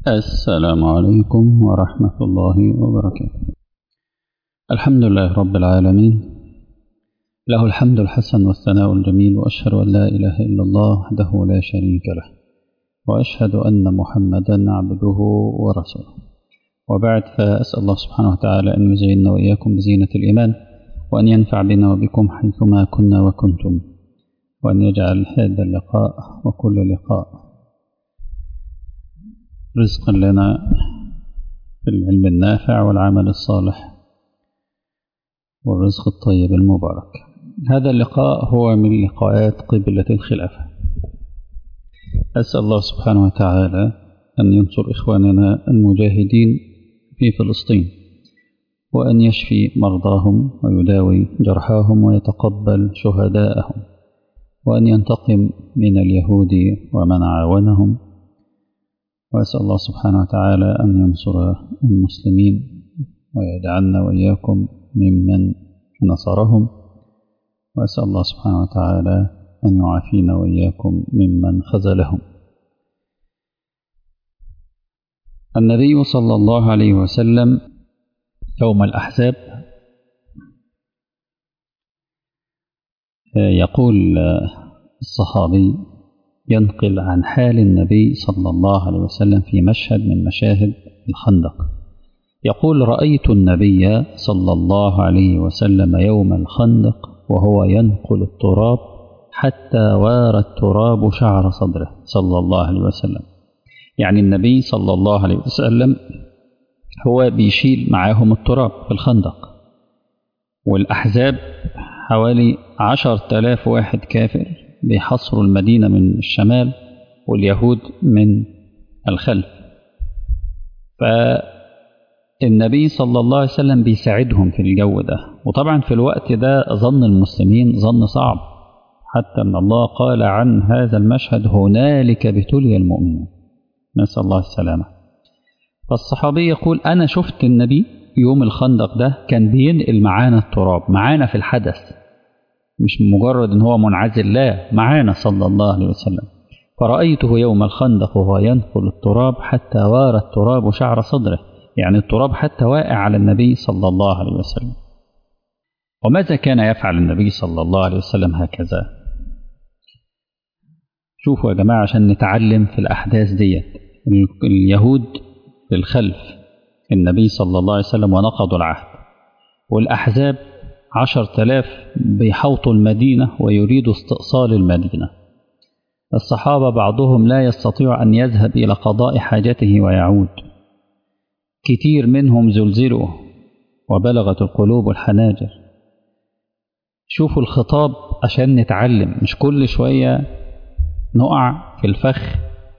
السلام عليكم ورحمة الله وبركاته الحمد لله رب العالمين له الحمد الحسن والثناء الجميل وأشهد أن لا إله إلا الله وحده لا شريك له وأشهد أن محمدا عبده ورسوله وبعد فأسأل الله سبحانه وتعالى أن يزيننا وإياكم بزينة الإيمان وأن ينفع بنا وبكم حيثما كنا وكنتم وأن يجعل هذا اللقاء وكل لقاء رزقا لنا في العلم النافع والعمل الصالح والرزق الطيب المبارك هذا اللقاء هو من لقاءات قبلة الخلافة أسأل الله سبحانه وتعالى أن ينصر إخواننا المجاهدين في فلسطين وأن يشفي مرضاهم ويداوي جرحاهم ويتقبل شهداءهم وأن ينتقم من اليهود ومن عاونهم وأسأل الله سبحانه وتعالى أن ينصر المسلمين ويجعلنا وإياكم ممن نصرهم وأسأل الله سبحانه وتعالى أن يعافينا وإياكم ممن خذلهم النبي صلى الله عليه وسلم يوم الأحزاب يقول الصحابي ينقل عن حال النبي صلى الله عليه وسلم في مشهد من مشاهد الخندق يقول رأيت النبي صلى الله عليه وسلم يوم الخندق وهو ينقل التراب حتى وار التراب شعر صدره صلى الله عليه وسلم يعني النبي صلى الله عليه وسلم هو بيشيل معاهم التراب في الخندق والأحزاب حوالي عشر تلاف واحد كافر بيحصروا المدينة من الشمال واليهود من الخلف فالنبي صلى الله عليه وسلم بيساعدهم في الجو ده وطبعا في الوقت ده ظن المسلمين ظن صعب حتى أن الله قال عن هذا المشهد هنالك ابتلي المؤمنون نسأل الله السلامة فالصحابي يقول أنا شفت النبي يوم الخندق ده كان بينقل معانا التراب معانا في الحدث مش مجرد ان هو منعزل لا معانا صلى الله عليه وسلم فرأيته يوم الخندق وهو ينقل التراب حتى وار التراب شعر صدره يعني التراب حتى واقع على النبي صلى الله عليه وسلم وماذا كان يفعل النبي صلى الله عليه وسلم هكذا شوفوا يا جماعة عشان نتعلم في الأحداث ديت اليهود في الخلف النبي صلى الله عليه وسلم ونقضوا العهد والأحزاب عشر تلاف بيحوطوا المدينة ويريدوا استئصال المدينة الصحابة بعضهم لا يستطيع أن يذهب إلى قضاء حاجته ويعود كتير منهم زلزلوا وبلغت القلوب الحناجر شوفوا الخطاب عشان نتعلم مش كل شوية نقع في الفخ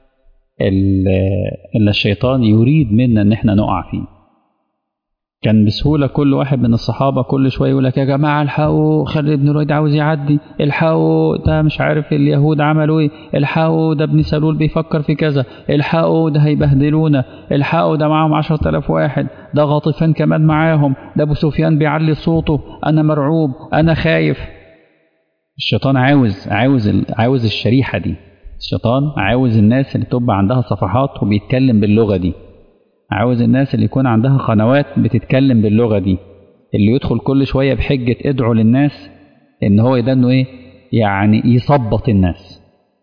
اللي الشيطان يريد منا ان احنا نقع فيه كان بسهوله كل واحد من الصحابه كل شويه يقول لك يا جماعه الحقوا خالد بن الوليد عاوز يعدي الحقوا ده مش عارف اليهود عملوا ايه الحقوا ده ابن سلول بيفكر في كذا الحقوا ده هيبهدلونا الحقوا ده معاهم 10000 واحد ده غاطفان كمان معاهم ده ابو سفيان بيعلي صوته انا مرعوب انا خايف الشيطان عاوز عاوز عاوز الشريحه دي الشيطان عاوز الناس اللي تبقى عندها صفحات وبيتكلم باللغه دي عاوز الناس اللي يكون عندها قنوات بتتكلم باللغة دي اللي يدخل كل شوية بحجة ادعوا للناس ان هو ده انه ايه يعني يصبط الناس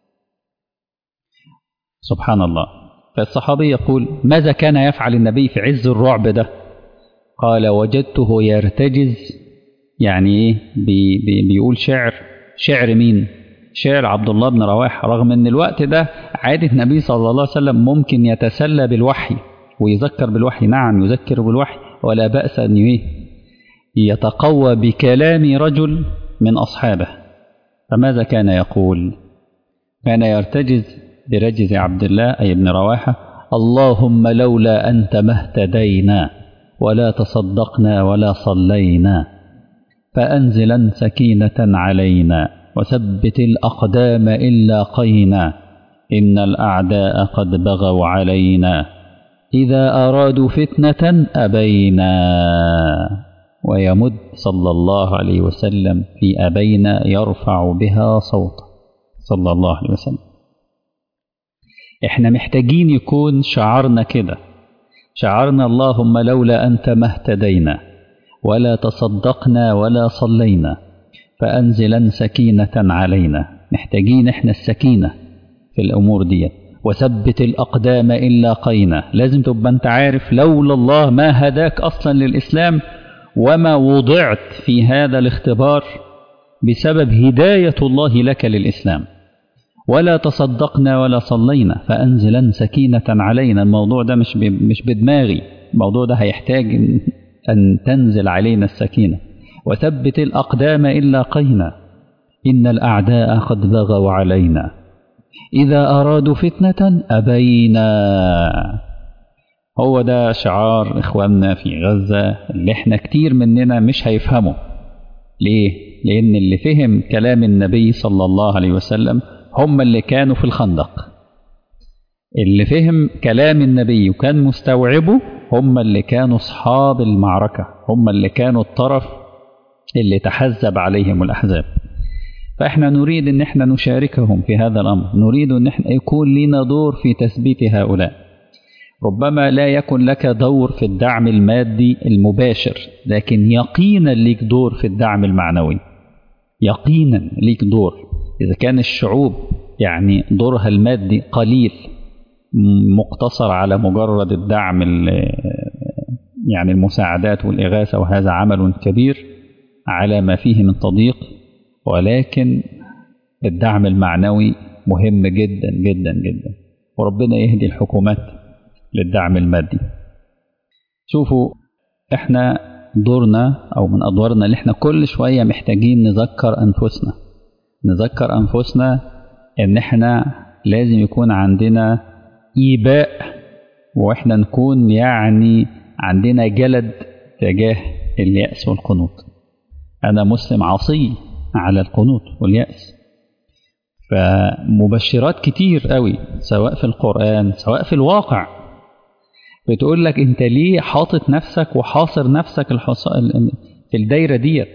سبحان الله فالصحابي يقول ماذا كان يفعل النبي في عز الرعب ده قال وجدته يرتجز يعني ايه بي بي بيقول شعر شعر مين شعر عبد الله بن رواحه رغم ان الوقت ده عادة النبي صلى الله عليه وسلم ممكن يتسلى بالوحي ويذكر بالوحي نعم يذكر بالوحي ولا بأس أن يتقوى بكلام رجل من أصحابه فماذا كان يقول كان يرتجز برجز عبد الله أي ابن رواحة اللهم لولا أنت ما اهتدينا ولا تصدقنا ولا صلينا فأنزلا سكينة علينا وثبت الأقدام إن لاقينا إن الأعداء قد بغوا علينا إذا أرادوا فتنة أبينا ويمد صلى الله عليه وسلم في أبينا يرفع بها صوته صلى الله عليه وسلم احنا محتاجين يكون شعارنا كده شعارنا اللهم لولا أنت ما اهتدينا ولا تصدقنا ولا صلينا فأنزلا سكينة علينا محتاجين احنا السكينة في الأمور دي وثبت الأقدام إلا قينا لازم تبقى أنت عارف لولا الله ما هداك أصلا للإسلام وما وضعت في هذا الاختبار بسبب هداية الله لك للإسلام ولا تصدقنا ولا صلينا فأنزلا سكينة علينا الموضوع ده مش مش بدماغي الموضوع ده هيحتاج أن تنزل علينا السكينة وثبت الأقدام إلا قينا إن الأعداء قد بغوا علينا إذا أرادوا فتنة أبينا هو ده شعار إخواننا في غزة اللي احنا كتير مننا مش هيفهمه ليه؟ لأن اللي فهم كلام النبي صلى الله عليه وسلم هم اللي كانوا في الخندق اللي فهم كلام النبي وكان مستوعبه هم اللي كانوا أصحاب المعركة هم اللي كانوا الطرف اللي تحزب عليهم الأحزاب فإحنا نريد أن احنا نشاركهم في هذا الأمر نريد أن احنا يكون لنا دور في تثبيت هؤلاء ربما لا يكن لك دور في الدعم المادي المباشر لكن يقينا ليك دور في الدعم المعنوي يقينا ليك دور إذا كان الشعوب يعني دورها المادي قليل مقتصر على مجرد الدعم يعني المساعدات والإغاثة وهذا عمل كبير على ما فيه من تضييق ولكن الدعم المعنوي مهم جدا جدا جدا وربنا يهدي الحكومات للدعم المادي شوفوا احنا دورنا او من ادوارنا اللي احنا كل شوية محتاجين نذكر انفسنا نذكر انفسنا ان احنا لازم يكون عندنا ايباء واحنا نكون يعني عندنا جلد تجاه اليأس والقنوط انا مسلم عصي على القنوط واليأس فمبشرات كتير قوي سواء في القرآن سواء في الواقع بتقول لك انت ليه حاطط نفسك وحاصر نفسك الحص... في الدايرة ديت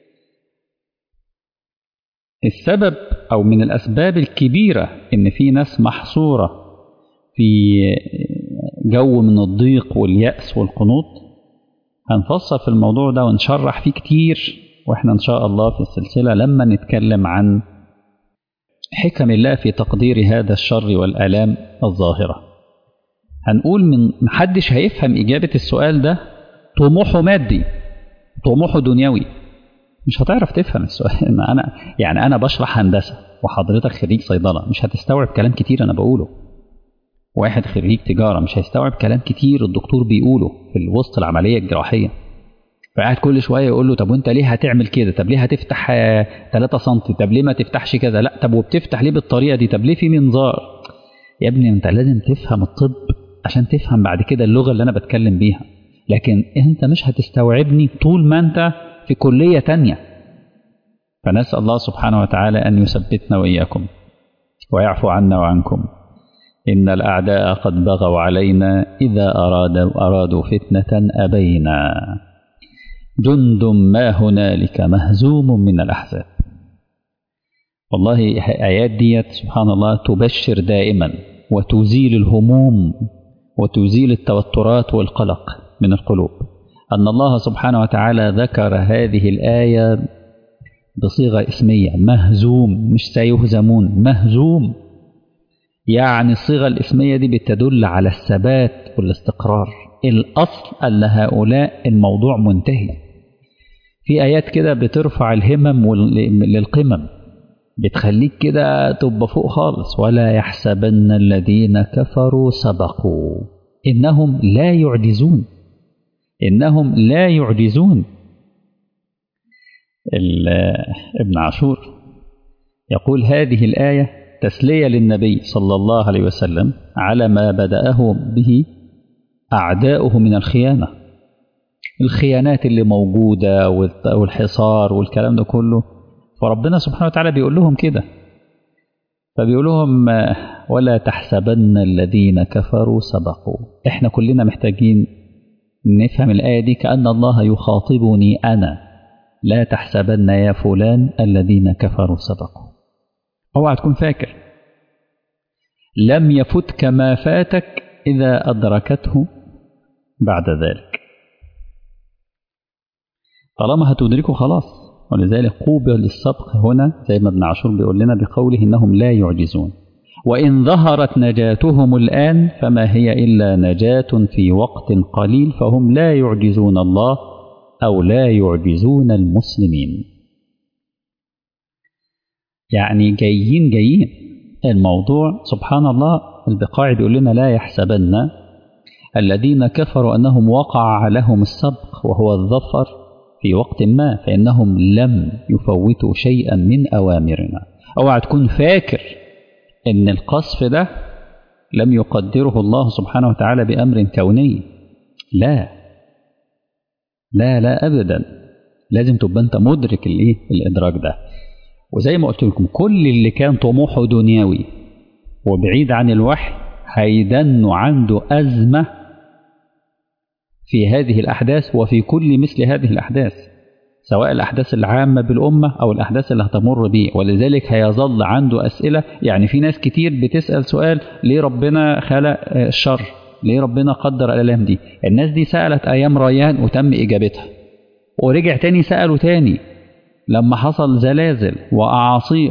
السبب او من الاسباب الكبيرة ان في ناس محصورة في جو من الضيق واليأس والقنوط هنفصل في الموضوع ده ونشرح فيه كتير واحنا ان شاء الله في السلسلة لما نتكلم عن حكم الله في تقدير هذا الشر والآلام الظاهرة هنقول من محدش هيفهم إجابة السؤال ده طموحه مادي طموحه دنيوي مش هتعرف تفهم السؤال أنا يعني أنا بشرح هندسة وحضرتك خريج صيدلة مش هتستوعب كلام كتير أنا بقوله واحد خريج تجارة مش هيستوعب كلام كتير الدكتور بيقوله في وسط العملية الجراحية فقاعد كل شويه يقول له طب وانت ليه هتعمل كده طب ليه هتفتح 3 سم طب ليه ما تفتحش كذا لا طب وبتفتح ليه بالطريقه دي طب ليه في منظار يا ابني انت لازم تفهم الطب عشان تفهم بعد كده اللغه اللي انا بتكلم بيها لكن انت مش هتستوعبني طول ما انت في كليه تانية فنسال الله سبحانه وتعالى ان يثبتنا واياكم ويعفو عنا وعنكم ان الاعداء قد بغوا علينا اذا ارادوا ارادوا فتنه ابينا جند ما هنالك مهزوم من الأحزاب والله آيات ديت سبحان الله تبشر دائما وتزيل الهموم وتزيل التوترات والقلق من القلوب أن الله سبحانه وتعالى ذكر هذه الآية بصيغة اسمية مهزوم مش سيهزمون مهزوم يعني الصيغة الاسمية دي بتدل على الثبات والاستقرار الأصل أن هؤلاء الموضوع منتهي في آيات كده بترفع الهمم للقمم بتخليك كده تبقى فوق خالص ولا يحسبن الذين كفروا سبقوا إنهم لا يعجزون إنهم لا يعجزون ابن عاشور يقول هذه الآية تسلية للنبي صلى الله عليه وسلم على ما بدأه به أعداؤه من الخيانة الخيانات اللي موجودة والحصار والكلام ده كله فربنا سبحانه وتعالى بيقول لهم كده فبيقول لهم ولا تحسبن الذين كفروا سبقوا احنا كلنا محتاجين نفهم الآية دي كأن الله يخاطبني أنا لا تحسبن يا فلان الذين كفروا سبقوا اوعى تكون فاكر لم يفتك ما فاتك إذا أدركته بعد ذلك طالما هتدركه خلاص ولذلك قوبل السبق هنا زي ما ابن عاشور بيقول لنا بقوله إنهم لا يعجزون وإن ظهرت نجاتهم الآن فما هي إلا نجاة في وقت قليل فهم لا يعجزون الله أو لا يعجزون المسلمين يعني جايين جايين الموضوع سبحان الله البقاعي بيقول لنا لا يحسبن الذين كفروا أنهم وقع لهم السبق وهو الظفر في وقت ما فإنهم لم يفوتوا شيئا من أوامرنا اوعى تكون فاكر ان القصف ده لم يقدره الله سبحانه وتعالى بامر كوني لا لا لا ابدا لازم تبقى انت مدرك الايه الادراك ده وزي ما قلت لكم كل اللي كان طموحه دنيوي وبعيد عن الوحي هيدن عنده ازمه في هذه الاحداث وفي كل مثل هذه الاحداث سواء الأحداث العامة بالأمة أو الأحداث اللي هتمر بيه ولذلك هيظل عنده أسئلة يعني في ناس كتير بتسأل سؤال ليه ربنا خلق الشر ليه ربنا قدر الآلام دي الناس دي سألت أيام ريان وتم إجابتها ورجع تاني سألوا تاني لما حصل زلازل وأعاصير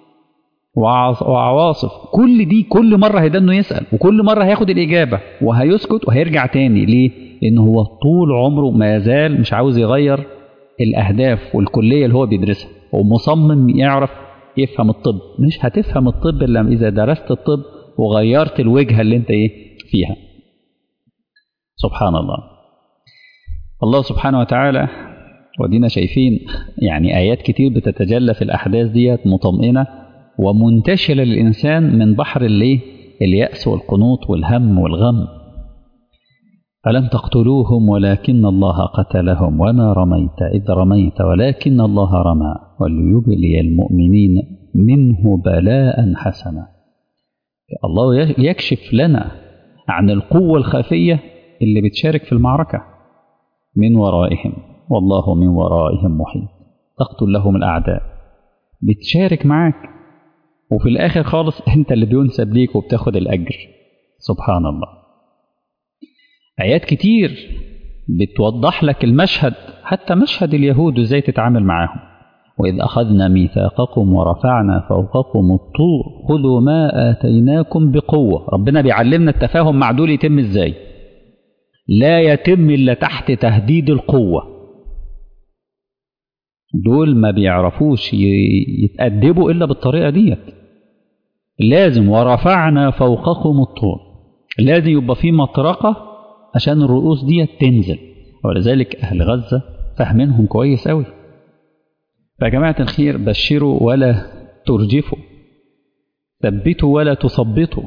وعواصف كل دي كل مرة هيدنه يسأل وكل مرة هياخد الإجابة وهيسكت وهيرجع تاني ليه؟ لأن هو طول عمره ما زال مش عاوز يغير الأهداف والكلية اللي هو بيدرسها ومصمم يعرف يفهم الطب مش هتفهم الطب إلا إذا درست الطب وغيرت الوجهة اللي أنت إيه فيها سبحان الله الله سبحانه وتعالى ودينا شايفين يعني آيات كتير بتتجلى في الأحداث ديت مطمئنة ومنتشلة للإنسان من بحر اللي اليأس والقنوط والهم والغم فلم تقتلوهم ولكن الله قتلهم وما رميت إذ رميت ولكن الله رمى وليبلي المؤمنين منه بلاء حسنا الله يكشف لنا عن القوة الخفية اللي بتشارك في المعركة من ورائهم والله من ورائهم محيط تقتل لهم الأعداء بتشارك معاك وفي الآخر خالص أنت اللي بينسب ليك وبتاخد الأجر سبحان الله آيات كتير بتوضح لك المشهد حتى مشهد اليهود ازاي تتعامل معاهم وإذ أخذنا ميثاقكم ورفعنا فوقكم الطور خذوا ما آتيناكم بقوة ربنا بيعلمنا التفاهم مع دول يتم ازاي لا يتم إلا تحت تهديد القوة دول ما بيعرفوش يتأدبوا إلا بالطريقة ديت لازم ورفعنا فوقكم الطور لازم يبقى في مطرقة عشان الرؤوس ديت تنزل ولذلك أهل غزة فاهمينهم كويس أوي فيا جماعة الخير بشروا ولا ترجفوا ثبتوا ولا تثبطوا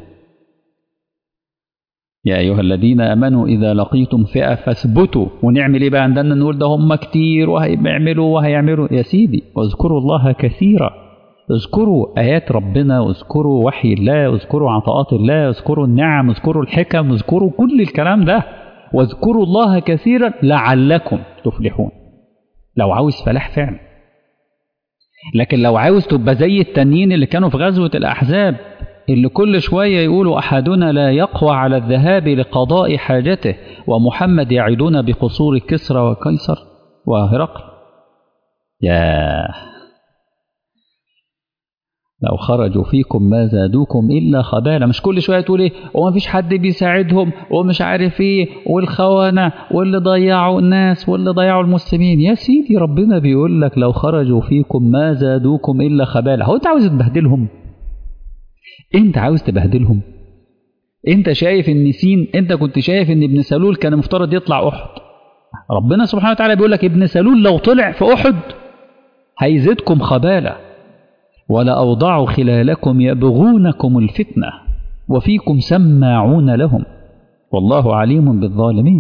يا أيها الذين آمنوا إذا لقيتم فئة فاثبتوا ونعمل إيه بقى عندنا نقول ده هم كتير وهيعملوا وهيعملوا يا سيدي واذكروا الله كثيرا اذكروا آيات ربنا واذكروا وحي الله واذكروا عطاءات الله واذكروا النعم واذكروا الحكم واذكروا كل الكلام ده واذكروا الله كثيرا لعلكم تفلحون لو عاوز فلاح فعلا لكن لو عاوز تبقى زي التانيين اللي كانوا في غزوة الأحزاب اللي كل شوية يقولوا أحدنا لا يقوى على الذهاب لقضاء حاجته ومحمد يعدون بقصور كسرى وقيصر وهرقل يا لو خرجوا فيكم ما زادوكم إلا خبالة مش كل شوية تقول إيه وما فيش حد بيساعدهم ومش عارف إيه والخونة واللي ضيعوا الناس واللي ضيعوا المسلمين يا سيدي ربنا بيقول لك لو خرجوا فيكم ما زادوكم إلا خبالة هو أنت عاوز تبهدلهم أنت عاوز تبهدلهم أنت شايف إن سين أنت كنت شايف إن ابن سلول كان مفترض يطلع أحد ربنا سبحانه وتعالى بيقول لك ابن سلول لو طلع في أحد هيزيدكم خباله ولأوضعوا خلالكم يبغونكم الفتنة وفيكم سماعون لهم والله عليم بالظالمين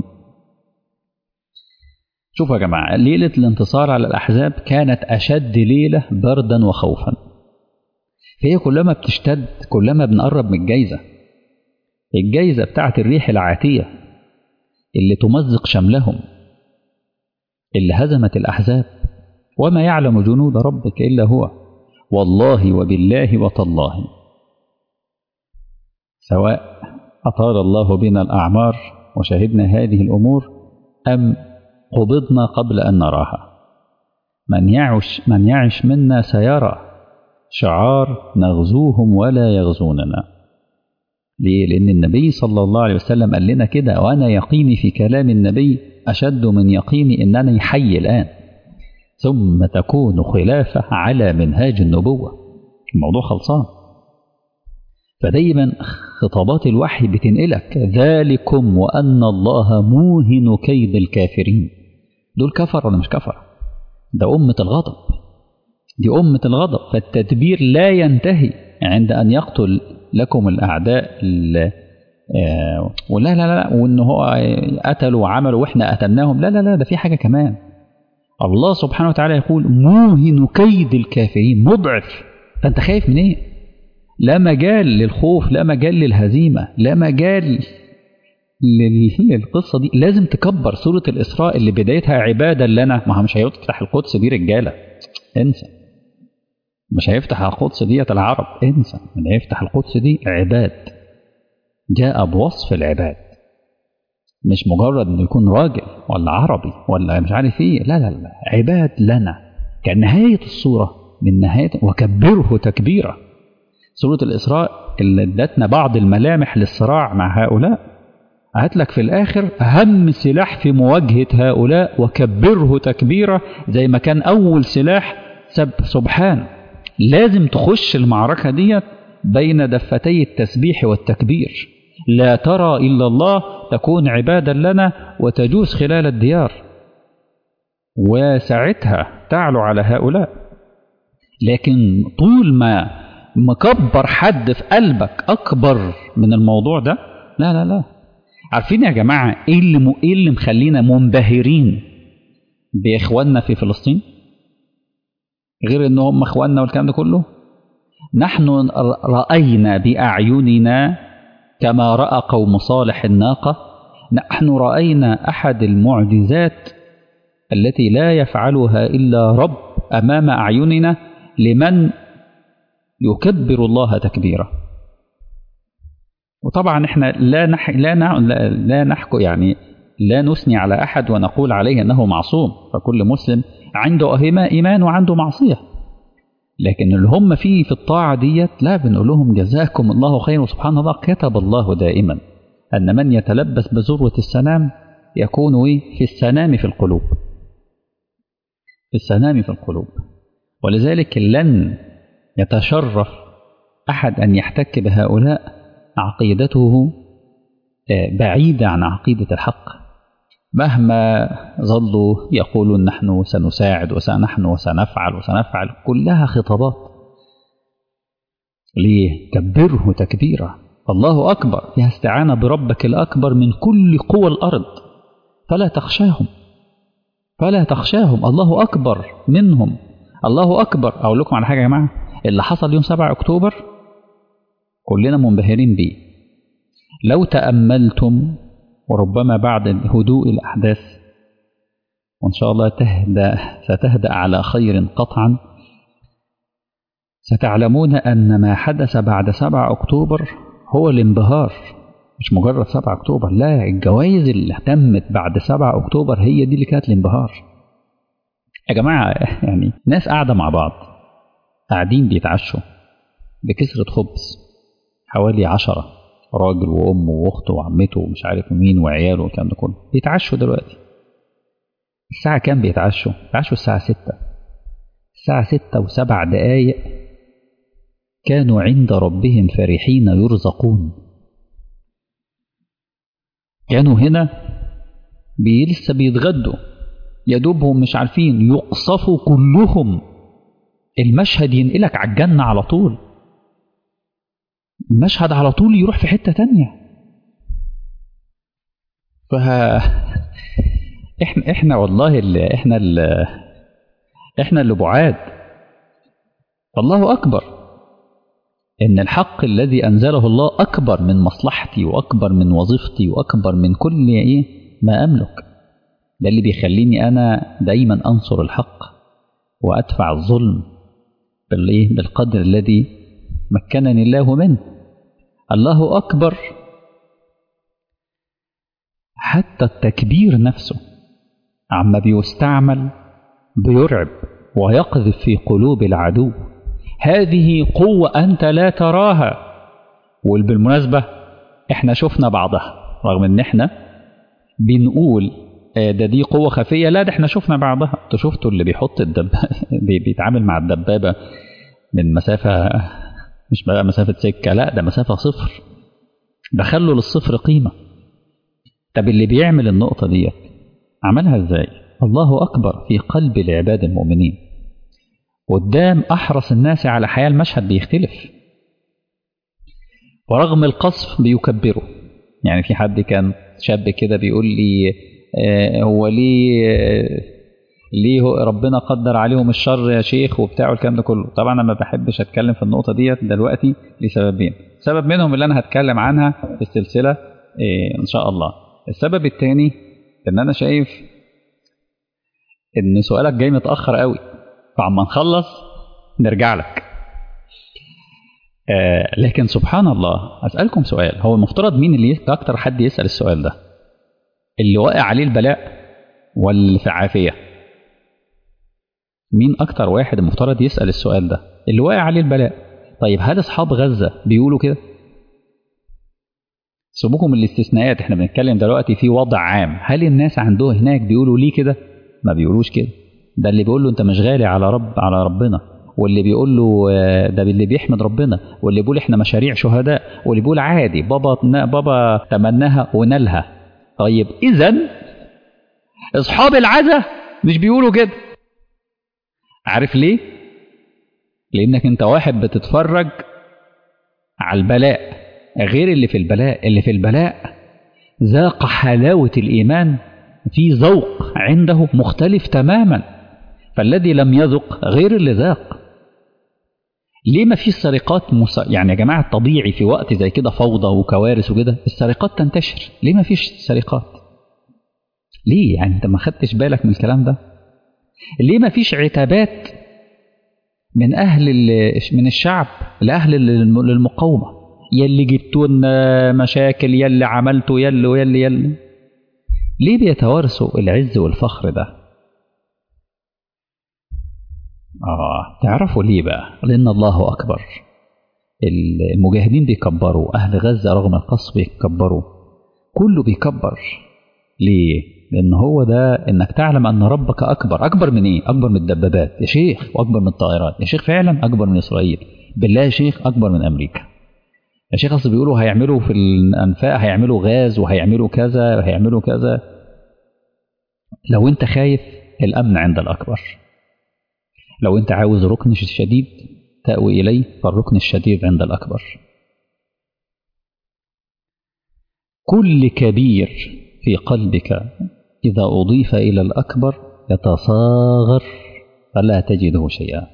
شوفوا يا جماعة ليلة الانتصار على الأحزاب كانت أشد ليلة بردا وخوفا فهي كلما بتشتد كلما بنقرب من الجايزة الجايزة بتاعت الريح العاتية اللي تمزق شملهم اللي هزمت الأحزاب وما يعلم جنود ربك إلا هو والله وبالله وتالله سواء أطال الله بنا الأعمار وشهدنا هذه الأمور أم قبضنا قبل أن نراها من يعش, من يعش منا سيرى شعار نغزوهم ولا يغزوننا ليه؟ لأن النبي صلى الله عليه وسلم قال لنا كده وأنا يقيني في كلام النبي أشد من يقيني أنني حي الآن ثم تكون خلافة على منهاج النبوة الموضوع خلصان فدايما خطابات الوحي بتنقلك ذلكم وأن الله موهن كيد الكافرين دول كفر ولا مش كفر ده أمة الغضب دي أمة الغضب فالتدبير لا ينتهي عند أن يقتل لكم الأعداء آه ولا لا لا وإن هو قتلوا وعملوا وإحنا قتلناهم لا لا لا ده في حاجة كمان الله سبحانه وتعالى يقول موهن كيد الكافرين مضعف فأنت خايف من إيه؟ لا مجال للخوف لا مجال للهزيمة لا مجال للقصة دي لازم تكبر سورة الإسراء اللي بدايتها عبادة لنا ما هو مش هيفتح القدس دي رجالة انسى مش هيفتح القدس ديت العرب انسى من هيفتح القدس دي عباد جاء بوصف العباد مش مجرد انه يكون راجل ولا عربي ولا مش عارف ايه لا لا لا عباد لنا كنهاية الصورة من نهاية وكبره تكبيرا سورة الإسراء اللي ادتنا بعض الملامح للصراع مع هؤلاء هات لك في الآخر أهم سلاح في مواجهة هؤلاء وكبره تكبيرا زي ما كان أول سلاح سب سبحان لازم تخش المعركة ديت بين دفتي التسبيح والتكبير لا ترى إلا الله تكون عبادا لنا وتجوز خلال الديار وساعتها تعلو على هؤلاء لكن طول ما مكبر حد في قلبك أكبر من الموضوع ده لا لا لا عارفين يا جماعة إيه اللي, م... إيه اللي مخلينا منبهرين بإخواننا في فلسطين غير إن هم إخواننا والكلام ده كله نحن رأينا بأعيننا كما رأى قوم صالح الناقة نحن رأينا أحد المعجزات التي لا يفعلها إلا رب أمام أعيننا لمن يكبر الله تكبيرا وطبعا احنا لا نح لا لا, لا نحكو يعني لا نثني على احد ونقول عليه انه معصوم فكل مسلم عنده ايمان وعنده معصيه لكن اللي هم فيه في الطاعه ديت لا بنقول لهم جزاكم الله خير وسبحان الله كتب الله دائما ان من يتلبس بذروه السلام يكون في السلام في القلوب في السلام في القلوب ولذلك لن يتشرف احد ان يحتك بهؤلاء عقيدته بعيدة عن عقيدة الحق مهما ظلوا يقولون نحن سنساعد وسنحن وسنفعل وسنفعل كلها خطابات ليه كبره تكبيرا الله أكبر فيها استعانة بربك الأكبر من كل قوى الأرض فلا تخشاهم فلا تخشاهم الله أكبر منهم الله أكبر أقول لكم على حاجة يا جماعة اللي حصل يوم 7 أكتوبر كلنا منبهرين بيه لو تأملتم وربما بعد هدوء الأحداث وإن شاء الله تهدأ ستهدأ على خير قطعا ستعلمون أن ما حدث بعد 7 أكتوبر هو الانبهار مش مجرد 7 أكتوبر لا الجوائز اللي تمت بعد 7 أكتوبر هي دي اللي كانت الانبهار يا جماعة يعني ناس قاعدة مع بعض قاعدين بيتعشوا بكسرة خبز حوالي عشرة راجل وأمه وأخته وعمته ومش عارف مين وعياله والكلام ده كله بيتعشوا دلوقتي الساعة كام بيتعشوا؟ بيتعشوا الساعة ستة الساعة ستة وسبع دقايق كانوا عند ربهم فرحين يرزقون كانوا هنا بي لسه بيتغدوا يا دوبهم مش عارفين يقصفوا كلهم المشهد ينقلك على الجنة على طول المشهد على طول يروح في حتة تانية ف احنا احنا والله اللي احنا اللي احنا اللي بعاد فالله اكبر ان الحق الذي انزله الله اكبر من مصلحتي واكبر من وظيفتي واكبر من كل ايه ما املك ده اللي بيخليني انا دايما انصر الحق وادفع الظلم بالايه بالقدر الذي مكنني الله منه الله أكبر حتى التكبير نفسه عما بيستعمل بيرعب ويقذف في قلوب العدو هذه قوة أنت لا تراها وبالمناسبة احنا شفنا بعضها رغم ان احنا بنقول ده دي قوة خفية لا ده احنا شفنا بعضها انتوا شفتوا اللي بيحط الدب بيتعامل مع الدبابة من مسافة مش بقى مسافة سكة لا ده مسافة صفر دخله للصفر قيمة طب اللي بيعمل النقطة دي عملها ازاي الله أكبر في قلب العباد المؤمنين قدام أحرص الناس على حياة المشهد بيختلف ورغم القصف بيكبره يعني في حد كان شاب كده بيقول لي آه هو ليه آه ليه ربنا قدر عليهم الشر يا شيخ وبتاع الكلام ده كله طبعا انا ما بحبش اتكلم في النقطه ديت دلوقتي لسببين سبب منهم اللي انا هتكلم عنها في السلسله آه ان شاء الله السبب الثاني ان انا شايف ان سؤالك جاي متاخر قوي فعما نخلص نرجع لك آه لكن سبحان الله اسالكم سؤال هو المفترض مين اللي اكتر حد يسال السؤال ده اللي واقع عليه البلاء واللي في عافيه مين اكتر واحد المفترض يسال السؤال ده اللي واقع عليه البلاء طيب هل اصحاب غزه بيقولوا كده سيبوكم من الاستثناءات احنا بنتكلم دلوقتي في وضع عام هل الناس عنده هناك بيقولوا ليه كده ما بيقولوش كده ده اللي بيقول له انت مش غالي على رب على ربنا واللي بيقول له ده اللي بيحمد ربنا واللي بيقول احنا مشاريع شهداء واللي بيقول عادي بابا بابا تمناها ونالها طيب اذا اصحاب العزة مش بيقولوا كده عارف ليه لانك انت واحد بتتفرج على البلاء غير اللي في البلاء اللي في البلاء ذاق حلاوة الإيمان في ذوق عنده مختلف تماما فالذي لم يذق غير اللي ذاق ليه ما فيش سرقات مس... يعني يا جماعة طبيعي في وقت زي كده فوضى وكوارث وكده السرقات تنتشر ليه ما فيش سرقات ليه يعني انت ما خدتش بالك من الكلام ده ليه ما فيش عتابات من أهل من الشعب لأهل للمقاومة يلي جبتوا لنا مشاكل يلي عملتوا يلي ويلي يلي ليه بيتوارثوا العز والفخر ده آه تعرفوا ليه بقى لأن الله أكبر المجاهدين بيكبروا أهل غزة رغم القصف بيكبروا كله بيكبر ليه لأن هو ده إنك تعلم أن ربك أكبر أكبر من إيه أكبر من الدبابات يا شيخ وأكبر من الطائرات يا شيخ فعلا أكبر من إسرائيل بالله يا شيخ أكبر من أمريكا يا شيخ اصل بيقولوا هيعملوا في الانفاق هيعملوا غاز وهيعملوا كذا وهيعملوا كذا لو انت خايف الامن عند الاكبر لو انت عاوز ركن شديد تأوي اليه فالركن الشديد عند الاكبر كل كبير في قلبك اذا اضيف الى الاكبر يتصاغر فلا تجده شيئا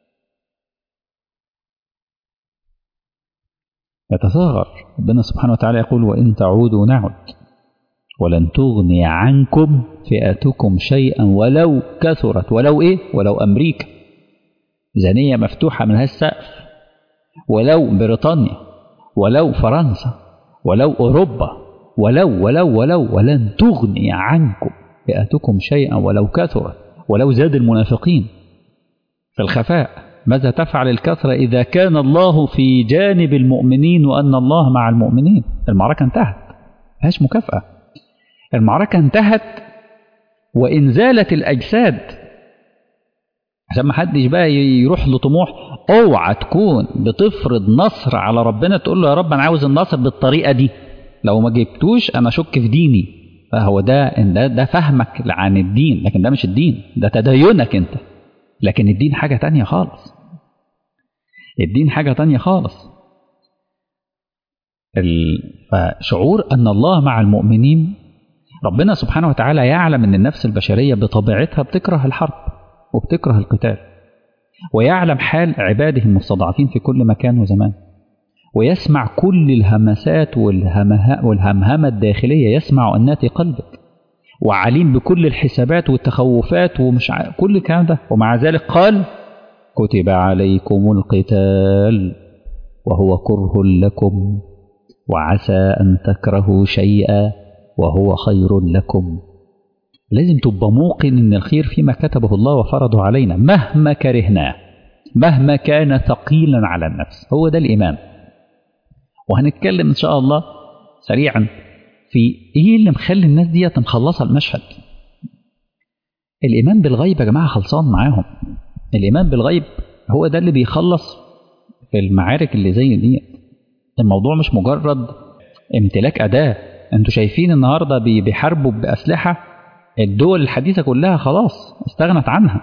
يتصاغر ربنا سبحانه وتعالى يقول وإن تعودوا نعد ولن تغني عنكم فئتكم شيئا ولو كثرت ولو إيه ولو أمريكا زانية مفتوحة من هالسقف ولو بريطانيا ولو فرنسا ولو أوروبا ولو ولو ولو ولن تغني عنكم فئتكم شيئا ولو كثرت ولو زاد المنافقين في الخفاء ماذا تفعل الكثرة إذا كان الله في جانب المؤمنين وأن الله مع المؤمنين المعركة انتهت فيهاش مكافأة المعركة انتهت وإن زالت الأجساد عشان ما حدش بقى يروح لطموح اوعى تكون بتفرض نصر على ربنا تقول له يا رب انا عاوز النصر بالطريقه دي لو ما جبتوش انا اشك في ديني فهو ده ده, ده فهمك عن الدين لكن ده مش الدين ده تدينك انت لكن الدين حاجة تانية خالص الدين حاجة تانية خالص فشعور أن الله مع المؤمنين ربنا سبحانه وتعالى يعلم أن النفس البشرية بطبيعتها بتكره الحرب وبتكره القتال ويعلم حال عباده المستضعفين في كل مكان وزمان ويسمع كل الهمسات والهمهمة الداخلية يسمع أنات قلبك وعليم بكل الحسابات والتخوفات ومش ع... كل الكلام ده ومع ذلك قال كتب عليكم القتال وهو كره لكم وعسى أن تكرهوا شيئا وهو خير لكم لازم تبقى موقن ان الخير فيما كتبه الله وفرضه علينا مهما كرهناه مهما كان ثقيلا على النفس هو ده الايمان وهنتكلم ان شاء الله سريعا في ايه اللي مخلي الناس دي مخلصه المشهد الايمان بالغيب يا جماعه خلصان معاهم الايمان بالغيب هو ده اللي بيخلص في المعارك اللي زي دي الموضوع مش مجرد امتلاك اداه انتوا شايفين النهارده بيحاربوا باسلحه الدول الحديثة كلها خلاص استغنت عنها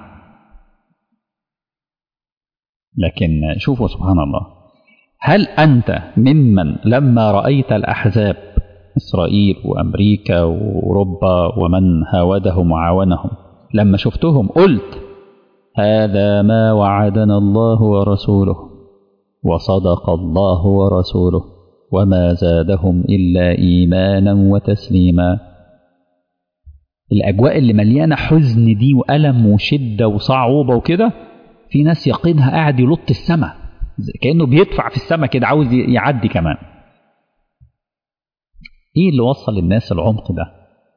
لكن شوفوا سبحان الله هل أنت ممن لما رأيت الأحزاب إسرائيل وأمريكا وأوروبا ومن هاودهم وعاونهم لما شفتهم قلت هذا ما وعدنا الله ورسوله وصدق الله ورسوله وما زادهم إلا إيمانا وتسليما الأجواء اللي مليانة حزن دي وألم وشدة وصعوبة وكده في ناس يقينها قاعد يلط السماء كأنه بيدفع في السماء كده عاوز يعدي كمان إيه اللي وصل الناس العمق ده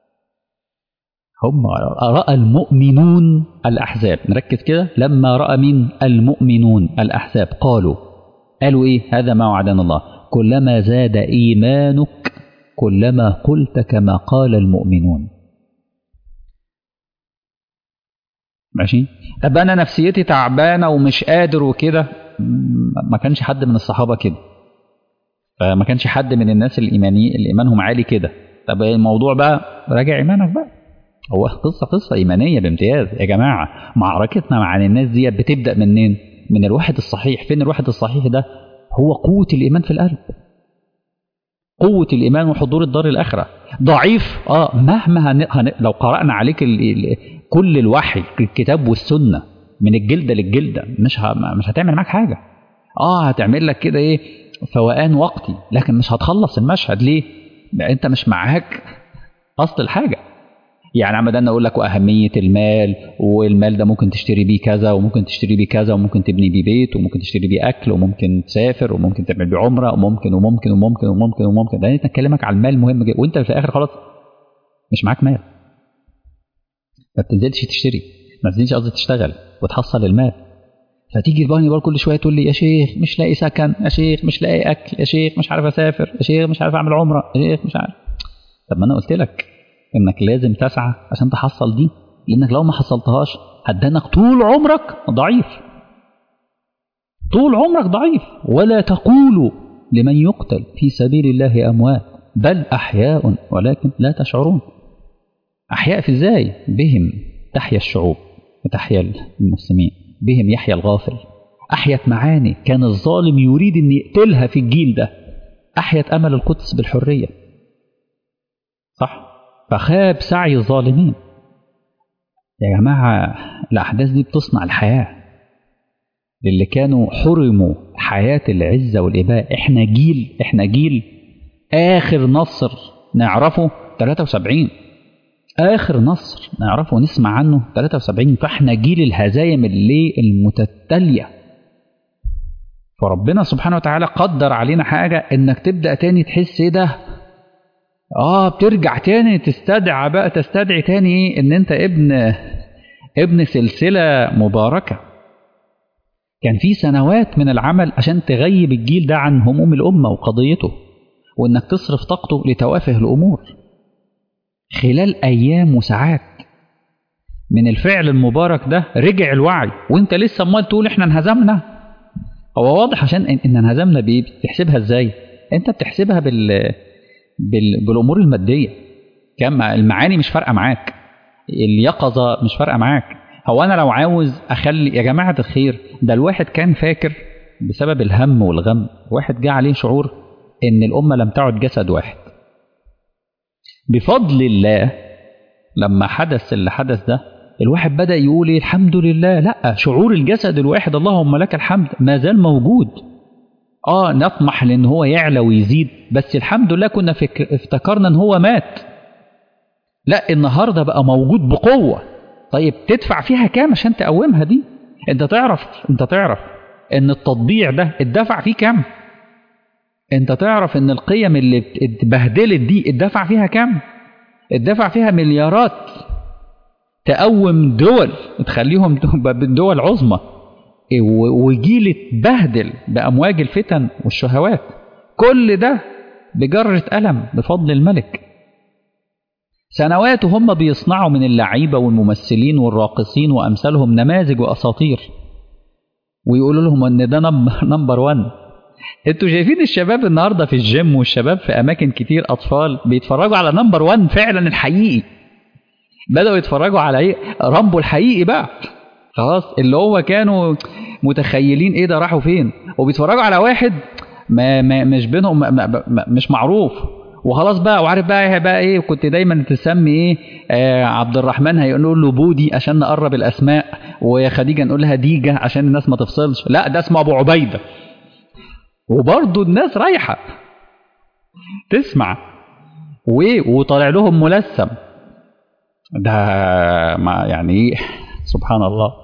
هم رأى المؤمنون الأحزاب نركز كده لما رأى من المؤمنون الأحزاب قالوا قالوا إيه هذا ما وعدنا الله كلما زاد إيمانك كلما قلت كما قال المؤمنون ماشي طب انا نفسيتي تعبانه ومش قادر وكده ما كانش حد من الصحابه كده فما كانش حد من الناس الايماني اللي ايمانهم عالي كده طب الموضوع بقى راجع ايمانك بقى هو قصه قصه ايمانيه بامتياز يا جماعه معركتنا مع الناس دي بتبدا منين من الواحد الصحيح فين الواحد الصحيح ده هو قوه الايمان في القلب قوة الإيمان وحضور الدار الآخرة ضعيف آه مهما هن... هن... لو قرأنا عليك ال... ال... كل الوحي الكتاب والسنة من الجلدة للجلدة مش ه... مش هتعمل معاك حاجة آه هتعمل لك كده إيه فوقان وقتي لكن مش هتخلص المشهد ليه؟ أنت مش معاك أصل الحاجة يعني عم انا اقول لك واهميه المال والمال ده ممكن تشتري بيه كذا وممكن تشتري بيه كذا وممكن تبني بيه بيت وممكن تشتري بيه اكل وممكن تسافر وممكن تعمل بيه عمره وممكن وممكن وممكن وممكن وممكن ده انت نكلمك على المال مهم جدا وانت في الاخر خلاص مش معاك مال ما بتنزلش تشتري ما بتنزلش قصدي تشتغل وتحصل المال فتيجي الباني بقى كل شويه تقول لي يا شيخ مش لاقي سكن يا شيخ مش لاقي اكل يا شيخ مش عارف اسافر يا شيخ مش عارف اعمل عمره يا شيخ مش عارف طب ما انا قلت لك انك لازم تسعى عشان تحصل دي لانك لو ما حصلتهاش هتدنك طول عمرك ضعيف طول عمرك ضعيف ولا تقولوا لمن يقتل في سبيل الله اموات بل احياء ولكن لا تشعرون احياء في ازاي بهم تحيا الشعوب وتحيا المسلمين بهم يحيا الغافل احيت معاني كان الظالم يريد ان يقتلها في الجيل ده احيت امل القدس بالحريه صح فخاب سعي الظالمين يا جماعة الأحداث دي بتصنع الحياة للي كانوا حرموا حياة العزة والإباء إحنا جيل إحنا جيل آخر نصر نعرفه 73 آخر نصر نعرفه ونسمع عنه 73 فإحنا جيل الهزايم اللي المتتالية فربنا سبحانه وتعالى قدر علينا حاجة إنك تبدأ تاني تحس إيه ده اه بترجع تاني تستدعى بقى تستدعي تاني ايه ان انت ابن ابن سلسلة مباركة كان في سنوات من العمل عشان تغيب الجيل ده عن هموم الأمة وقضيته وانك تصرف طاقته لتوافه الأمور خلال أيام وساعات من الفعل المبارك ده رجع الوعي وانت لسه امال تقول احنا انهزمنا هو واضح عشان ان انهزمنا بايه بتحسبها ازاي انت بتحسبها بال بالامور الماديه كم المعاني مش فارقه معاك اليقظه مش فارقه معاك هو انا لو عاوز اخلي يا جماعه الخير ده الواحد كان فاكر بسبب الهم والغم واحد جه عليه شعور ان الامه لم تعد جسد واحد بفضل الله لما حدث اللي حدث ده الواحد بدا يقول ايه الحمد لله لا شعور الجسد الواحد اللهم لك الحمد ما زال موجود اه نطمح لان هو يعلى ويزيد بس الحمد لله كنا افتكرنا ان هو مات لا النهارده بقى موجود بقوه طيب تدفع فيها كام عشان تقومها دي انت تعرف انت تعرف ان التطبيع ده اتدفع فيه كام انت تعرف ان القيم اللي اتبهدلت دي اتدفع فيها كام اتدفع فيها مليارات تقوم دول تخليهم دول عظمى وجيل اتبهدل بامواج الفتن والشهوات كل ده بجرة قلم بفضل الملك سنوات وهم بيصنعوا من اللعيبة والممثلين والراقصين وأمثالهم نماذج وأساطير ويقولوا لهم ان ده نمبر 1 انتوا شايفين الشباب النهارده في الجيم والشباب في اماكن كتير اطفال بيتفرجوا على نمبر 1 فعلا الحقيقي بداوا يتفرجوا على ايه رامبو الحقيقي بقى خلاص اللي هو كانوا متخيلين ايه ده راحوا فين وبيتفرجوا على واحد ما, ما مش بينهم ما ما مش معروف وخلاص بقى وعارف بقى بقى ايه كنت دايما تسمي ايه آه عبد الرحمن هيقول له بودي عشان نقرب الاسماء ويا خديجه نقول لها ديجه عشان الناس ما تفصلش لا ده اسمه ابو عبيده وبرضه الناس رايحه تسمع وايه وطالع لهم ملثم ده ما يعني ايه سبحان الله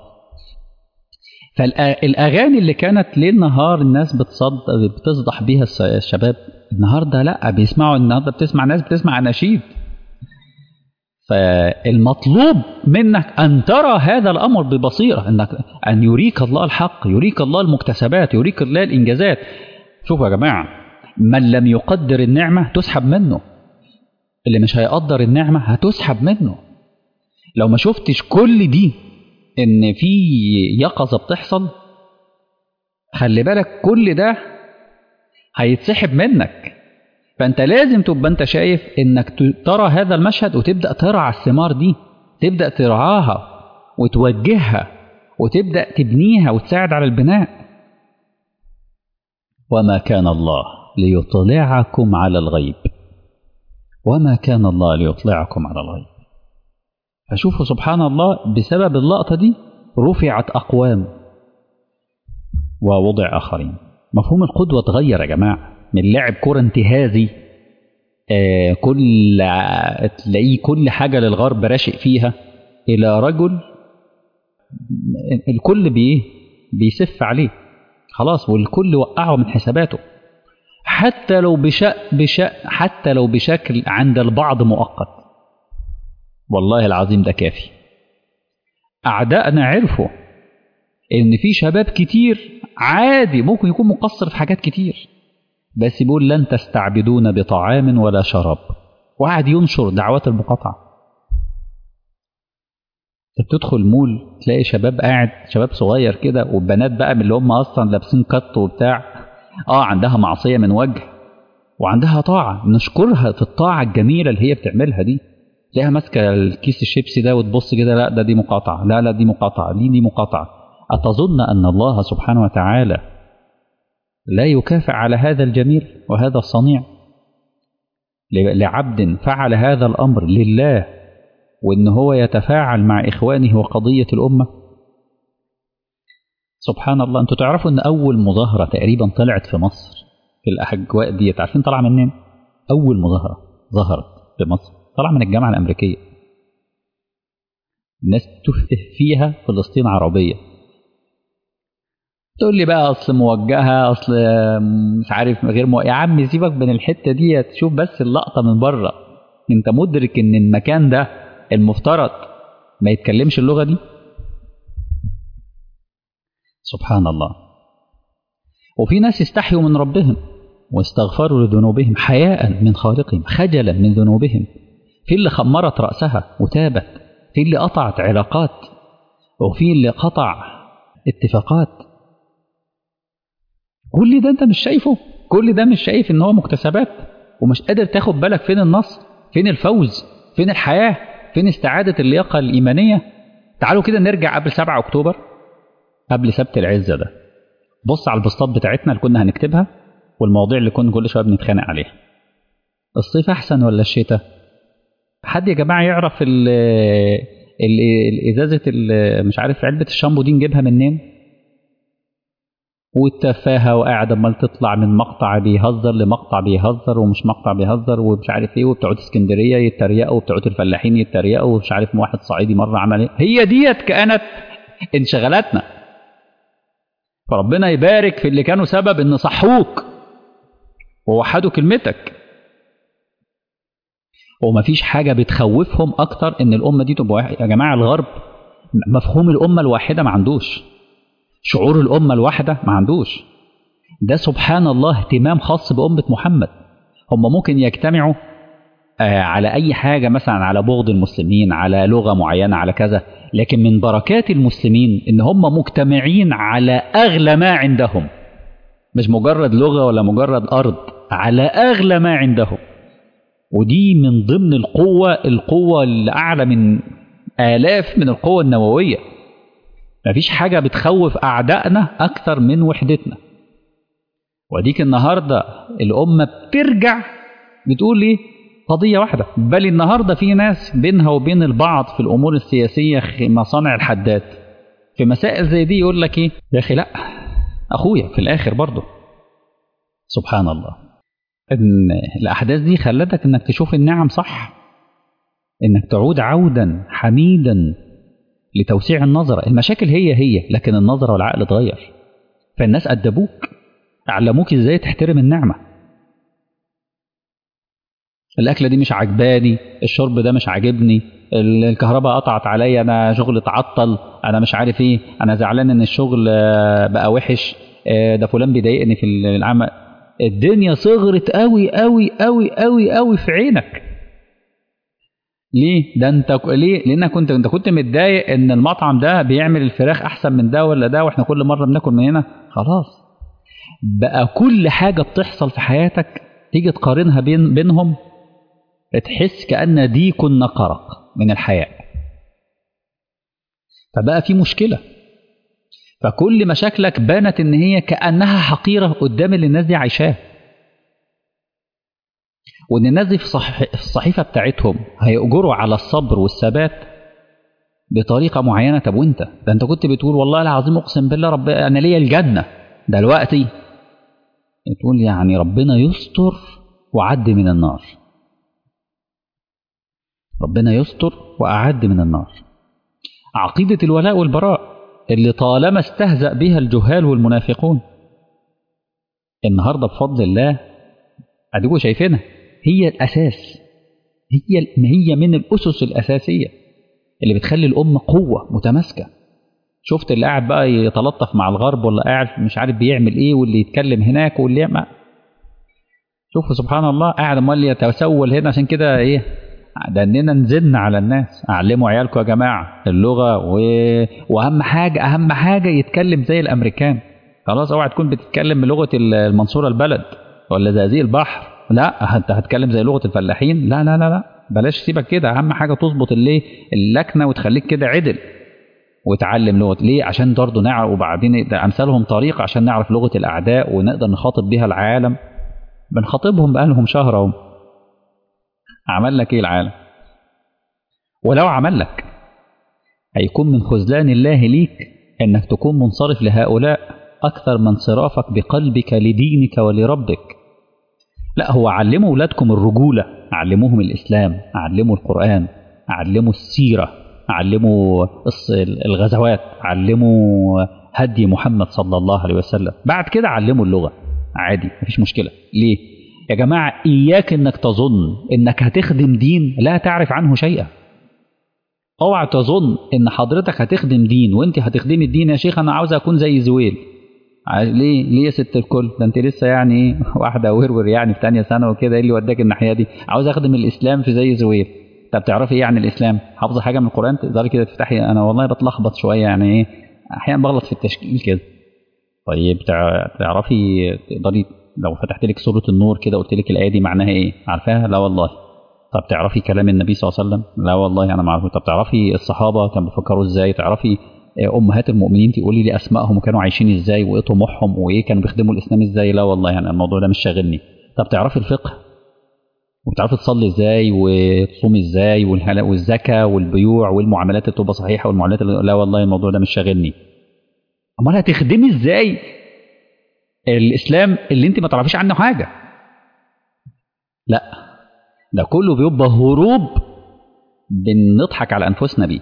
فالاغاني اللي كانت ليل نهار الناس بتصد بتصدح بيها الشباب النهارده لا بيسمعوا النهارده بتسمع ناس بتسمع اناشيد فالمطلوب منك ان ترى هذا الامر ببصيره انك ان يريك الله الحق يريك الله المكتسبات يريك الله الانجازات شوفوا يا جماعه من لم يقدر النعمه تسحب منه اللي مش هيقدر النعمه هتسحب منه لو ما شفتش كل دي ان في يقظه بتحصل خلي بالك كل ده هيتسحب منك فانت لازم تبقى انت شايف انك ترى هذا المشهد وتبدا ترعى الثمار دي تبدا ترعاها وتوجهها وتبدا تبنيها وتساعد على البناء وما كان الله ليطلعكم على الغيب وما كان الله ليطلعكم على الغيب فشوفوا سبحان الله بسبب اللقطة دي رفعت أقوام ووضع آخرين مفهوم القدوة اتغير يا جماعة من لاعب كرة انتهازي آه كل تلاقيه كل حاجة للغرب راشق فيها إلى رجل الكل بيه بيسف عليه خلاص والكل وقعه من حساباته حتى لو بشأ بشأ حتى لو بشكل عند البعض مؤقت والله العظيم ده كافي أعدائنا عرفوا إن في شباب كتير عادي ممكن يكون مقصر في حاجات كتير بس بيقول لن تستعبدون بطعام ولا شراب وقعد ينشر دعوات المقاطعة بتدخل مول تلاقي شباب قاعد شباب صغير كده وبنات بقى من اللي هم اصلا لابسين كت وبتاع اه عندها معصيه من وجه وعندها طاعه نشكرها في الطاعه الجميله اللي هي بتعملها دي تلاقيها ماسكه الكيس الشيبسي ده وتبص كده لا ده دي مقاطعه لا لا دي مقاطعه دي دي مقاطعه أتظن أن الله سبحانه وتعالى لا يكافئ على هذا الجميل وهذا الصنيع لعبد فعل هذا الأمر لله وإن هو يتفاعل مع إخوانه وقضية الأمة سبحان الله أنتوا تعرفوا أن أول مظاهرة تقريبا طلعت في مصر في الأجواء دي عارفين طلع منين؟ أول مظاهرة ظهرت في مصر طلع من الجامعة الأمريكية الناس تفه فيها فلسطين عربية تقول لي بقى اصل موجهه اصل مش عارف غير مو... يا عم سيبك من الحته دي تشوف بس اللقطه من بره انت مدرك ان المكان ده المفترض ما يتكلمش اللغه دي سبحان الله وفي ناس يستحيوا من ربهم واستغفروا لذنوبهم حياء من خالقهم خجلا من ذنوبهم في اللي خمرت رأسها وتابت في اللي قطعت علاقات وفي اللي قطع اتفاقات كل ده انت مش شايفه كل ده مش شايف ان هو مكتسبات ومش قادر تاخد بالك فين النصر فين الفوز فين الحياة فين استعادة اللياقة الإيمانية تعالوا كده نرجع قبل 7 أكتوبر قبل سبت العزة ده بص على البوستات بتاعتنا اللي كنا هنكتبها والمواضيع اللي كنا كل شويه بنتخانق عليها الصيف احسن ولا الشتاء حد يا جماعه يعرف ال الازازه مش عارف علبه الشامبو دي نجيبها منين والتفاهه وقاعد امال تطلع من مقطع بيهزر لمقطع بيهزر ومش مقطع بيهزر ومش عارف ايه وبتوع اسكندريه يتريقوا وبتوع الفلاحين يتريقوا ومش عارف واحد صعيدي مره عمل ايه هي ديت كانت انشغالاتنا فربنا يبارك في اللي كانوا سبب ان صحوك ووحدوا كلمتك ومفيش حاجة بتخوفهم أكتر إن الأمة دي تبقى واحد. يا جماعة الغرب مفهوم الأمة الواحدة ما عندوش شعور الأمة الواحدة ما عندوش ده سبحان الله اهتمام خاص بأمة محمد هم ممكن يجتمعوا آه على أي حاجة مثلا على بغض المسلمين على لغة معينة على كذا لكن من بركات المسلمين إن هم مجتمعين على أغلى ما عندهم مش مجرد لغة ولا مجرد أرض على أغلى ما عندهم ودي من ضمن القوة القوة اللي أعلى من آلاف من القوة النووية مفيش حاجة بتخوف أعدائنا أكثر من وحدتنا وديك النهاردة الأمة بترجع بتقول إيه قضية واحدة بل النهاردة في ناس بينها وبين البعض في الأمور السياسية مصانع الحداد في مسائل زي دي يقول لك إيه يا أخي لأ أخويا في الآخر برضه سبحان الله إن الأحداث دي خلتك إنك تشوف النعم صح إنك تعود عودا حميدا لتوسيع النظرة المشاكل هي هي لكن النظرة والعقل اتغير فالناس أدبوك علموك إزاي تحترم النعمة الأكلة دي مش عجباني الشرب ده مش عاجبني الكهرباء قطعت عليا أنا شغل اتعطل أنا مش عارف إيه أنا زعلان إن الشغل بقى وحش ده فلان بيضايقني في العمل الدنيا صغرت قوي قوي قوي قوي قوي في عينك ليه ده انت ليه لانك كنت انت كنت متضايق ان المطعم ده بيعمل الفراخ احسن من ده ولا ده واحنا كل مره بناكل من هنا خلاص بقى كل حاجه بتحصل في حياتك تيجي تقارنها بين بينهم تحس كان ديك نقرق من الحياه فبقى في مشكله فكل مشاكلك بانت ان هي كانها حقيره قدام اللي الناس دي عايشاه وان الناس دي في الصحيفه بتاعتهم هيأجروا على الصبر والثبات بطريقه معينه طب وانت ده انت كنت بتقول والله العظيم اقسم بالله رب انا ليا الجنه دلوقتي تقول يعني ربنا يستر وعد من النار ربنا يستر وأعد من النار عقيدة الولاء والبراء اللي طالما استهزأ بها الجهال والمنافقون النهاردة بفضل الله أديكوا شايفينها هي الأساس هي هي من الأسس الأساسية اللي بتخلي الأمة قوة متماسكة شفت اللي قاعد بقى يتلطف مع الغرب ولا قاعد مش عارف بيعمل ايه واللي يتكلم هناك واللي يعمل شوفوا سبحان الله قاعد امال يتسول هنا عشان كده ايه ده اننا نزلنا على الناس علموا عيالكم يا جماعه اللغه و... واهم حاجه اهم حاجه يتكلم زي الامريكان خلاص اوعى تكون بتتكلم بلغه المنصوره البلد ولا زقازيق البحر لا انت هتتكلم زي لغه الفلاحين لا لا لا لا بلاش سيبك كده اهم حاجه تظبط اللي اللكنه وتخليك كده عدل وتعلم لغه ليه عشان برضه نعرف وبعدين ده امثالهم طريقه عشان نعرف لغه الاعداء ونقدر نخاطب بيها العالم بنخاطبهم بقالهم شهر اهو عمل لك ايه العالم ولو عمل لك هيكون من خذلان الله ليك انك تكون منصرف لهؤلاء اكثر من صرافك بقلبك لدينك ولربك لا هو علموا اولادكم الرجوله علموهم الاسلام علموا القران علموا السيره علموا الغزوات علموا هدي محمد صلى الله عليه وسلم بعد كده علموا اللغه عادي مفيش مشكله ليه يا جماعة إياك إنك تظن إنك هتخدم دين لا تعرف عنه شيئا اوعى تظن إن حضرتك هتخدم دين وأنت هتخدمي الدين يا شيخ أنا عاوز أكون زي زويل ليه ليه يا ست الكل ده انت لسه يعني ايه واحده ورور يعني في ثانيه سنه وكده ايه اللي وداك الناحيه دي عاوز اخدم الاسلام في زي زويل طب تعرفي ايه عن الاسلام حافظه حاجه من القران تقدري كده تفتحي انا والله بتلخبط شويه يعني ايه احيانا بغلط في التشكيل كده طيب تعرفي تقدري لو فتحت لك سوره النور كده قلت لك الايه دي معناها ايه عارفاها لا والله طب تعرفي كلام النبي صلى الله عليه وسلم لا والله انا ما اعرفه طب تعرفي الصحابه كانوا بيفكروا ازاي تعرفي امهات المؤمنين تقولي لي اسمائهم وكانوا عايشين ازاي وايه طموحهم وايه كانوا بيخدموا الاسلام ازاي لا والله يعني الموضوع ده مش شاغلني طب تعرفي الفقه وبتعرفي تصلي ازاي وتصومي ازاي والزكاه والبيوع والمعاملات اللي تبقى صحيحه والمعاملات اللي لا والله الموضوع ده مش شاغلني امال هتخدمي ازاي الاسلام اللي انت ما تعرفيش عنه حاجه لا ده كله بيبقى هروب بنضحك على انفسنا بيه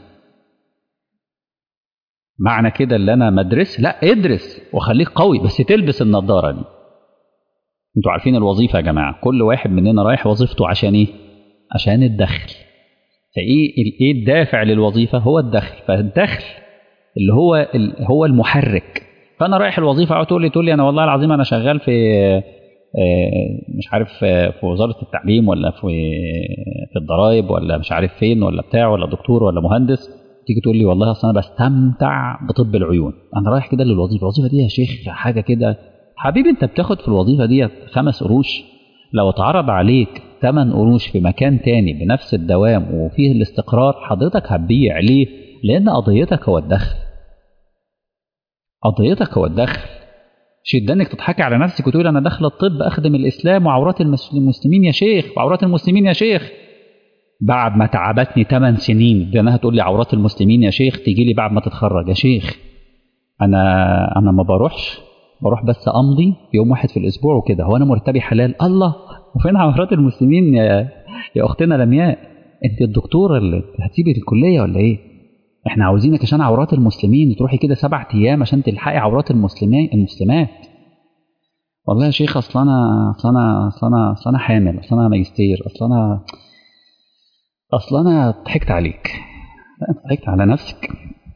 معنى كده اللي انا مدرس لا ادرس وخليك قوي بس تلبس النضاره دي انتوا عارفين الوظيفة يا جماعة كل واحد مننا رايح وظيفته عشان ايه عشان الدخل فايه ايه الدافع للوظيفة هو الدخل فالدخل اللي هو هو المحرك فانا رايح الوظيفة اقعد تقول لي تقول لي انا والله العظيم انا شغال في مش عارف في وزارة التعليم ولا في في الضرايب ولا مش عارف فين ولا بتاع ولا دكتور ولا مهندس تيجي تقول لي والله اصل انا بستمتع بطب العيون انا رايح كده للوظيفه الوظيفه دي يا شيخ حاجه كده حبيبي انت بتاخد في الوظيفه دي خمس قروش لو اتعرض عليك ثمان قروش في مكان تاني بنفس الدوام وفيه الاستقرار حضرتك هتبيع ليه لان قضيتك هو الدخل قضيتك هو الدخل شد انك تضحكي على نفسك وتقول انا داخل الطب اخدم الاسلام وعورات المسلمين يا شيخ وعورات المسلمين يا شيخ بعد ما تعبتني 8 سنين ده انها تقول لي عورات المسلمين يا شيخ تيجي لي بعد ما تتخرج يا شيخ انا انا ما بروحش بروح بس امضي يوم واحد في الاسبوع وكده هو انا مرتبي حلال الله وفين عورات المسلمين يا, يا اختنا لمياء انت الدكتوره اللي هتسيبي الكليه ولا ايه احنا عاوزينك عشان عورات المسلمين تروحي كده سبع ايام عشان تلحقي عورات المسلمين المسلمات والله يا شيخ اصل انا اصل انا اصل انا اصل انا حامل اصل انا ماجستير اصل انا اصل انا ضحكت عليك لا انت ضحكت على نفسك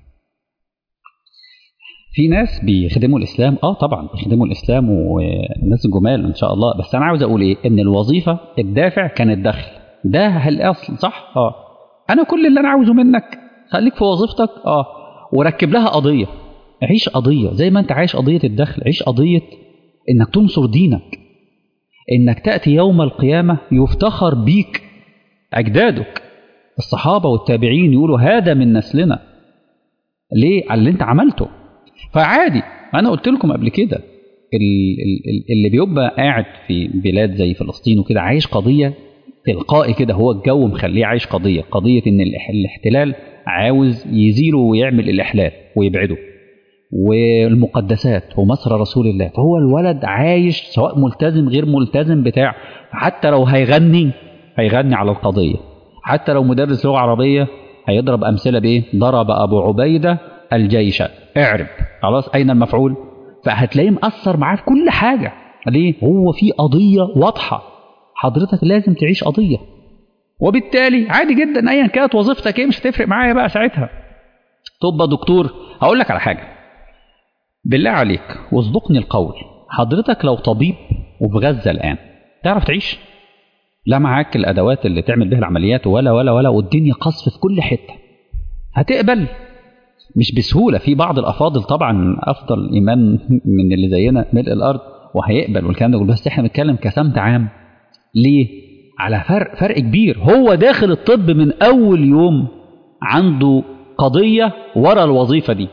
في ناس بيخدموا الاسلام اه طبعا بيخدموا الاسلام وناس جمال ان شاء الله بس انا عاوز اقول ايه ان الوظيفه الدافع كان الدخل ده الاصل صح اه انا كل اللي انا عاوزه منك خليك في وظيفتك اه وركب لها قضيه عيش قضيه زي ما انت عايش قضيه الدخل عيش قضيه انك تنصر دينك انك تاتي يوم القيامه يفتخر بيك اجدادك الصحابه والتابعين يقولوا هذا من نسلنا ليه على اللي انت عملته فعادي انا قلت لكم قبل كده اللي بيبقى قاعد في بلاد زي فلسطين وكده عايش قضيه تلقائي كده هو الجو مخليه عايش قضيه قضيه ان الاحتلال عاوز يزيله ويعمل الاحلال ويبعده والمقدسات ومسر رسول الله فهو الولد عايش سواء ملتزم غير ملتزم بتاع حتى لو هيغني هيغني على القضيه حتى لو مدرس لغه عربيه هيضرب امثله بايه ضرب ابو عبيده الجيش اعرب خلاص اين المفعول فهتلاقيه مأثر معاه في كل حاجه ليه هو في قضيه واضحه حضرتك لازم تعيش قضيه وبالتالي عادي جدا ايا كانت وظيفتك ايه مش هتفرق معايا بقى ساعتها تبقى دكتور هقول لك على حاجه بالله عليك واصدقني القول حضرتك لو طبيب وفي غزه الان تعرف تعيش لا معاك الادوات اللي تعمل بها العمليات ولا ولا ولا والدنيا قصف في كل حته هتقبل مش بسهوله في بعض الافاضل طبعا افضل ايمان من اللي زينا ملء الارض وهيقبل والكلام ده كله بس احنا بنتكلم كسمت عام ليه على فرق فرق كبير هو داخل الطب من اول يوم عنده قضيه ورا الوظيفه دي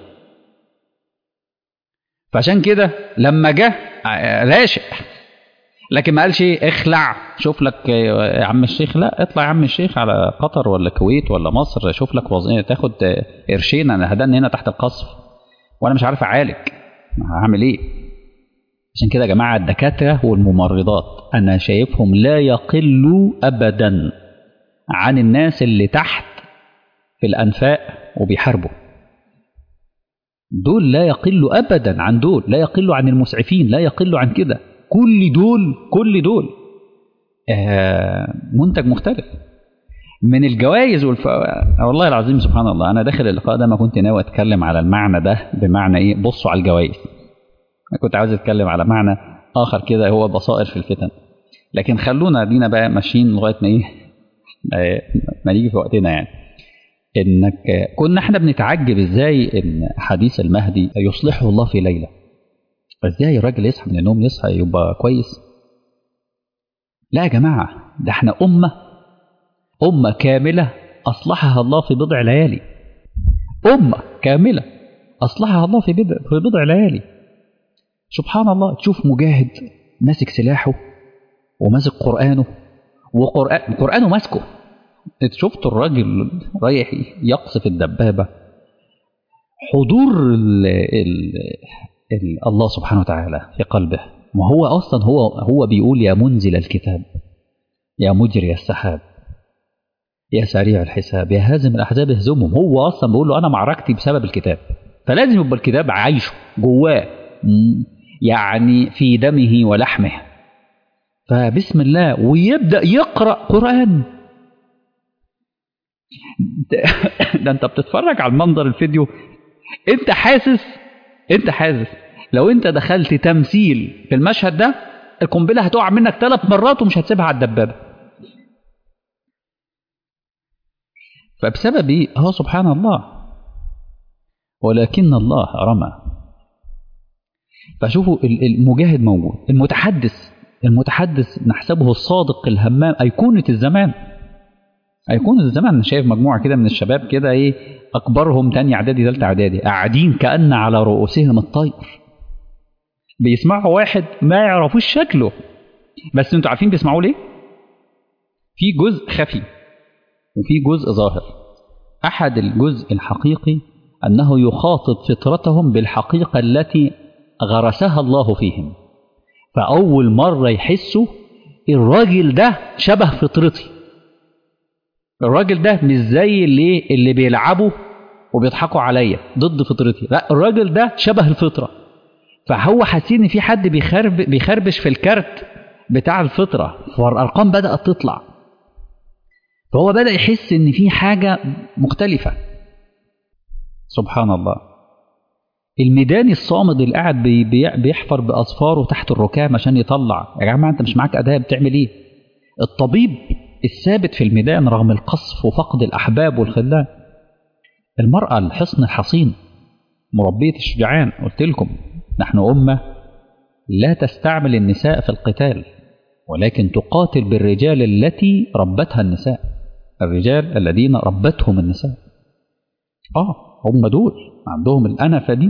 فعشان كده لما جه راشق لكن ما قالش ايه اخلع شوف لك يا عم الشيخ لا اطلع يا عم الشيخ على قطر ولا الكويت ولا مصر شوف لك وظيفه تاخد قرشين انا هداني هنا تحت القصف وانا مش عارف اعالج هعمل ايه عشان كده يا جماعه الدكاتره والممرضات انا شايفهم لا يقلوا ابدا عن الناس اللي تحت في الانفاق وبيحاربوا دول لا يقلوا ابدا عن دول لا يقلوا عن المسعفين لا يقلوا عن كده كل دول كل دول آه منتج مختلف من الجوائز والف... والله العظيم سبحان الله انا داخل اللقاء ده ما كنت ناوي اتكلم على المعنى ده بمعنى ايه بصوا على الجوائز انا كنت عاوز اتكلم على معنى اخر كده هو بصائر في الفتن لكن خلونا دينا بقى ماشيين لغايه ما ايه ما نيجي في وقتنا يعني انك كنا احنا بنتعجب ازاي ان حديث المهدي يصلحه الله في ليله ازاي الراجل يصحى من النوم يصحى يبقى كويس لا يا جماعه ده احنا امه امه كامله اصلحها الله في بضع ليالي امه كامله اصلحها الله في بضع في بضع ليالي سبحان الله تشوف مجاهد ماسك سلاحه وماسك قرانه وقرآن قرانه ماسكه شفت الراجل رايح يقصف الدبابه حضور ال ال ال الله سبحانه وتعالى في قلبه وهو اصلا هو هو بيقول يا منزل الكتاب يا مجري السحاب يا سريع الحساب يا هازم الاحزاب اهزمهم هو اصلا بيقول له انا معركتي بسبب الكتاب فلازم يبقى الكتاب عايشه جواه يعني في دمه ولحمه فبسم الله ويبدأ يقرأ قرآن ده انت بتتفرج على المنظر الفيديو انت حاسس انت حاسس لو انت دخلت تمثيل في المشهد ده القنبله هتقع منك ثلاث مرات ومش هتسيبها على الدبابه فبسبب ايه هو سبحان الله ولكن الله رمى فشوفوا المجاهد موجود المتحدث المتحدث نحسبه الصادق الهمام أيقونة الزمان أيقونة الزمان أنا شايف مجموعة كده من الشباب كده إيه أكبرهم تاني إعدادي تالتة إعدادي قاعدين كأن على رؤوسهم الطير بيسمعوا واحد ما يعرفوش شكله بس انتوا عارفين بيسمعوا ليه؟ في جزء خفي وفي جزء ظاهر أحد الجزء الحقيقي أنه يخاطب فطرتهم بالحقيقة التي غرسها الله فيهم فأول مرة يحسوا الراجل ده شبه فطرتي الراجل ده مش زي اللي اللي بيلعبوا وبيضحكوا عليا ضد فطرتي لا الراجل ده شبه الفطرة فهو حاسين ان في حد بيخرب بيخربش في الكارت بتاع الفطرة فالأرقام بدأت تطلع فهو بدأ يحس ان في حاجة مختلفة سبحان الله الميداني الصامد اللي قاعد بي بيحفر باصفاره تحت الركام عشان يطلع يا جماعه انت مش معاك اداه بتعمل ايه الطبيب الثابت في الميدان رغم القصف وفقد الاحباب والخلان المراه الحصن الحصين مربيه الشجعان قلت لكم نحن امه لا تستعمل النساء في القتال ولكن تقاتل بالرجال التي ربتها النساء الرجال الذين ربتهم النساء اه هم دول عندهم الأنفة دي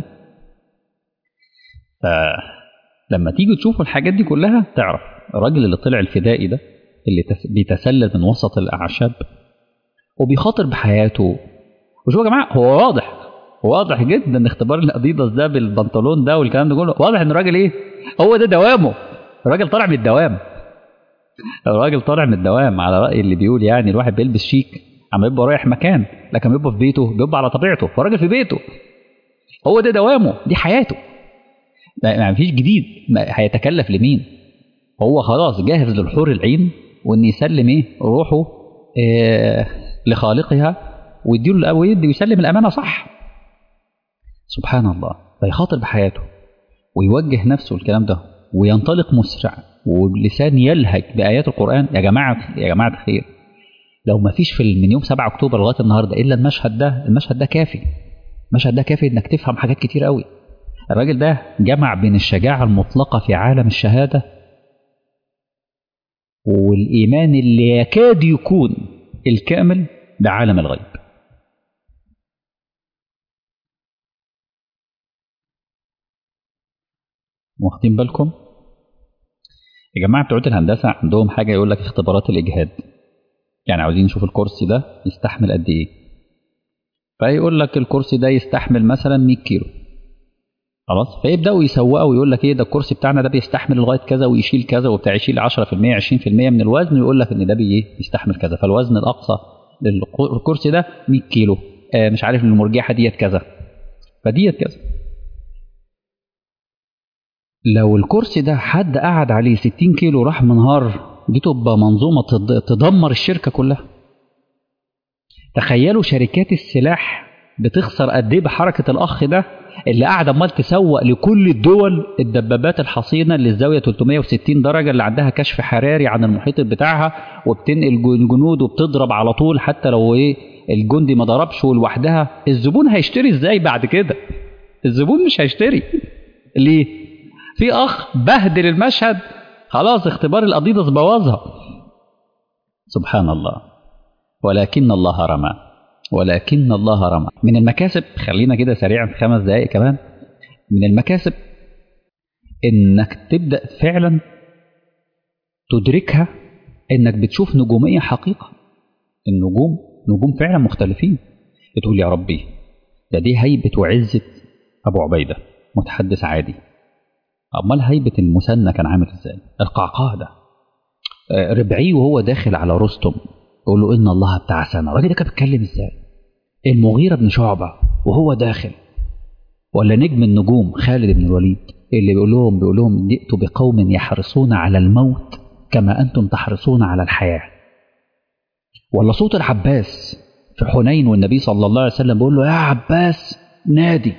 فلما تيجي تشوفوا الحاجات دي كلها تعرف الراجل اللي طلع الفدائي ده اللي بيتسلل من وسط الأعشاب وبيخاطر بحياته وشوفوا يا جماعة هو واضح واضح جدا ان اختبار الاديداس ده بالبنطلون ده والكلام ده كله واضح ان الراجل ايه هو ده دوامه الراجل طالع من الدوام الراجل طالع من الدوام على رأي اللي بيقول يعني الواحد بيلبس شيك عم يبقى رايح مكان لكن بيبقى في بيته بيبقى على طبيعته فالراجل في بيته هو ده دوامه دي حياته ما فيش جديد ما هيتكلف لمين هو خلاص جاهز للحور العين وان يسلم ايه روحه إيه لخالقها ويديله ويدي ويسلم الامانه صح سبحان الله فيخاطر بحياته ويوجه نفسه الكلام ده وينطلق مسرع وبلسان يلهج بايات القران يا جماعه يا جماعه الخير لو ما فيش في من يوم 7 اكتوبر لغايه النهارده الا المشهد ده المشهد ده كافي المشهد ده كافي انك تفهم حاجات كتير قوي الراجل ده جمع بين الشجاعه المطلقه في عالم الشهاده والايمان اللي يكاد يكون الكامل بعالم الغيب واخدين بالكم يا جماعه بتوع الهندسه عندهم حاجه يقول لك اختبارات الاجهاد يعني عاوزين نشوف الكرسي ده يستحمل قد ايه فيقول لك الكرسي ده يستحمل مثلا 100 كيلو خلاص فيبداوا يسوقوا ويقول لك ايه ده الكرسي بتاعنا ده بيستحمل لغايه كذا ويشيل كذا وبتاع يشيل 10% 20% من الوزن ويقول لك ان ده بي بيستحمل كذا فالوزن الاقصى للكرسي ده 100 كيلو آه مش عارف المرجحه ديت كذا فديت كذا لو الكرسي ده حد قعد عليه 60 كيلو راح منهار دي تبقى منظومة تدمر الشركة كلها تخيلوا شركات السلاح بتخسر قد ايه بحركة الأخ ده اللي قاعد عمال تسوق لكل الدول الدبابات الحصينة اللي الزاوية 360 درجة اللي عندها كشف حراري عن المحيط بتاعها وبتنقل جنود وبتضرب على طول حتى لو ايه الجندي ما ضربش لوحدها الزبون هيشتري ازاي بعد كده الزبون مش هيشتري ليه في اخ بهدل المشهد خلاص اختبار الاديداس بوظها سبحان الله ولكن الله رمى ولكن الله رمى من المكاسب خلينا كده سريعا في خمس دقائق كمان من المكاسب انك تبدا فعلا تدركها انك بتشوف نجوميه حقيقه النجوم نجوم فعلا مختلفين تقول يا ربي ده دي هيبه وعزه ابو عبيده متحدث عادي امال هيبه المثنى كان عامل ازاي القعقاع ده ربعي وهو داخل على رستم يقول له ان الله ابتعثنا الراجل ده كان بيتكلم ازاي المغيرة بن شعبة وهو داخل ولا نجم النجوم خالد بن الوليد اللي بيقول لهم بيقول لهم جئت بقوم يحرصون على الموت كما أنتم تحرصون على الحياة ولا صوت العباس في حنين والنبي صلى الله عليه وسلم بيقول له يا عباس نادي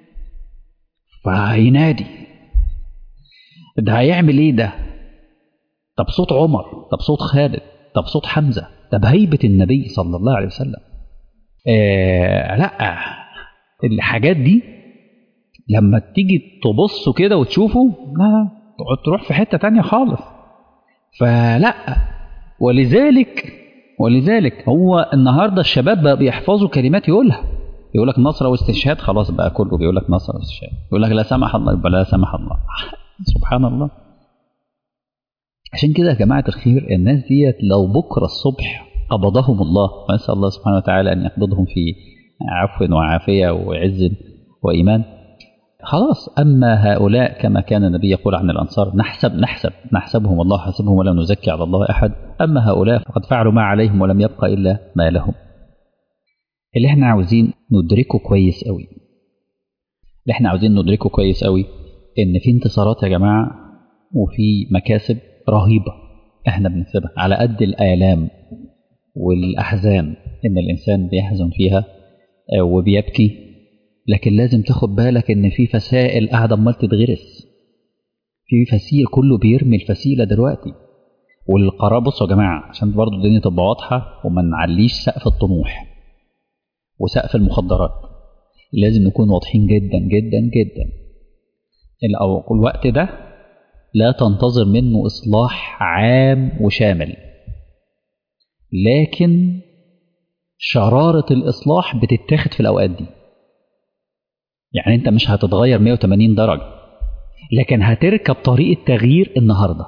فهينادي ده هيعمل ايه ده طب صوت عمر طب صوت خالد طب صوت حمزة طب هيبة النبي صلى الله عليه وسلم آه لا الحاجات دي لما تيجي تبصوا كده وتشوفوا لا تروح في حتة تانية خالص فلا ولذلك ولذلك هو النهاردة الشباب بقى بيحفظوا كلمات يقولها يقول لك نصر واستشهاد خلاص بقى كله بيقول لك نصر واستشهاد يقول لك لا سمح الله يبقى لا سمح الله سبحان الله عشان كده يا جماعة الخير الناس ديت لو بكرة الصبح قبضهم الله ونسأل الله سبحانه وتعالى أن يقبضهم في عفو وعافية وعز وإيمان خلاص أما هؤلاء كما كان النبي يقول عن الأنصار نحسب نحسب نحسبهم الله حسبهم ولا نزكي على الله أحد أما هؤلاء فقد فعلوا ما عليهم ولم يبقى إلا ما لهم اللي احنا عاوزين ندركه كويس قوي اللي احنا عاوزين ندركه كويس قوي ان في انتصارات يا جماعة وفي مكاسب رهيبة احنا بنكسبها على قد الآلام والأحزان ان الإنسان بيحزن فيها وبيبكي لكن لازم تاخد بالك ان في فسائل قاعدة امال تتغرس في فسيل كله بيرمي الفسيلة دلوقتي والقرار بصوا يا جماعة عشان برضه الدنيا تبقى واضحة وما نعليش سقف الطموح وسقف المخدرات لازم نكون واضحين جدا جدا جدا الوقت ده لا تنتظر منه إصلاح عام وشامل لكن شرارة الإصلاح بتتاخد في الأوقات دي يعني أنت مش هتتغير 180 درجة لكن هتركب طريق التغيير النهارده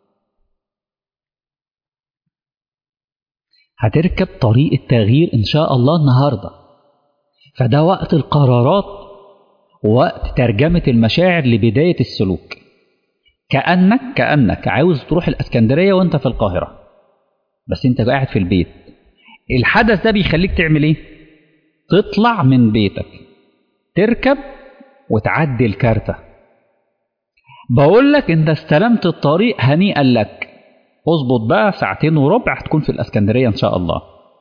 هتركب طريق التغيير إن شاء الله النهاردة فده وقت القرارات ووقت ترجمة المشاعر لبداية السلوك كأنك كأنك عاوز تروح الأسكندرية وأنت في القاهرة بس أنت قاعد في البيت الحدث ده بيخليك تعمل إيه؟ تطلع من بيتك تركب وتعدي الكارتة بقول لك أنت استلمت الطريق هنيئا لك اظبط بقى ساعتين وربع هتكون في الاسكندريه ان شاء الله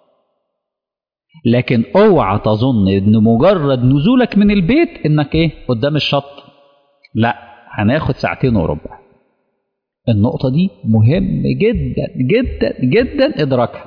لكن اوعى تظن ان مجرد نزولك من البيت انك ايه قدام الشط لا هناخد ساعتين وربع النقطة دي مهم جدا جدا جدا إدراكها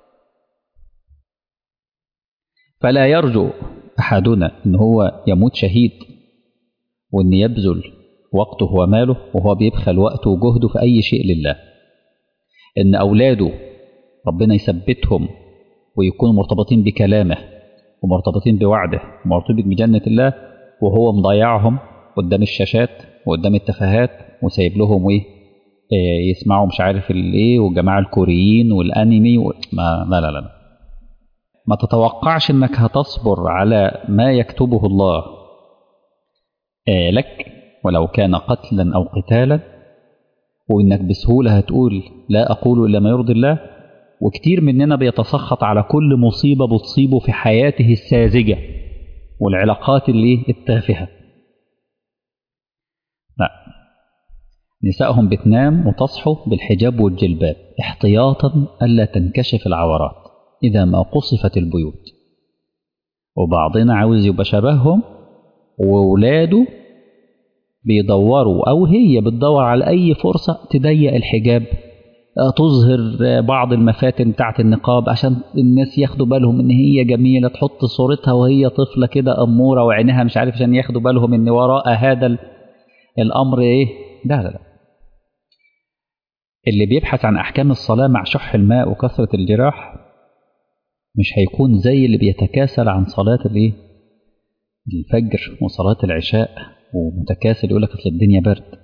فلا يرجو أحدنا إن هو يموت شهيد وإن يبذل وقته وماله وهو بيبخل وقته وجهده في أي شيء لله ان اولاده ربنا يثبتهم ويكونوا مرتبطين بكلامه ومرتبطين بوعده ومرتبط بجنة الله وهو مضيعهم قدام الشاشات وقدام التفاهات وسايب لهم ايه إيه يسمعوا مش عارف الايه والجماعه الكوريين والانمي و... ما لا لا لا ما تتوقعش انك هتصبر على ما يكتبه الله إيه لك ولو كان قتلا او قتالا وانك بسهوله هتقول لا اقول الا ما يرضي الله وكتير مننا بيتسخط على كل مصيبه بتصيبه في حياته الساذجه والعلاقات اللي التافهه لا نسائهم بتنام وتصحو بالحجاب والجلباب احتياطا الا تنكشف العورات اذا ما قصفت البيوت وبعضنا عاوز يبقى شبههم وولاده بيدوروا أو هي بتدور على أي فرصة تضيق الحجاب تظهر بعض المفاتن بتاعت النقاب عشان الناس ياخدوا بالهم ان هي جميلة تحط صورتها وهي طفلة كده أمورة وعينها مش عارف عشان ياخدوا بالهم ان وراء هذا الأمر ايه لا لا لا اللي بيبحث عن أحكام الصلاة مع شح الماء وكثرة الجراح مش هيكون زي اللي بيتكاسل عن صلاة الايه الفجر وصلاة العشاء ومتكاسل يقول لك اصل الدنيا برد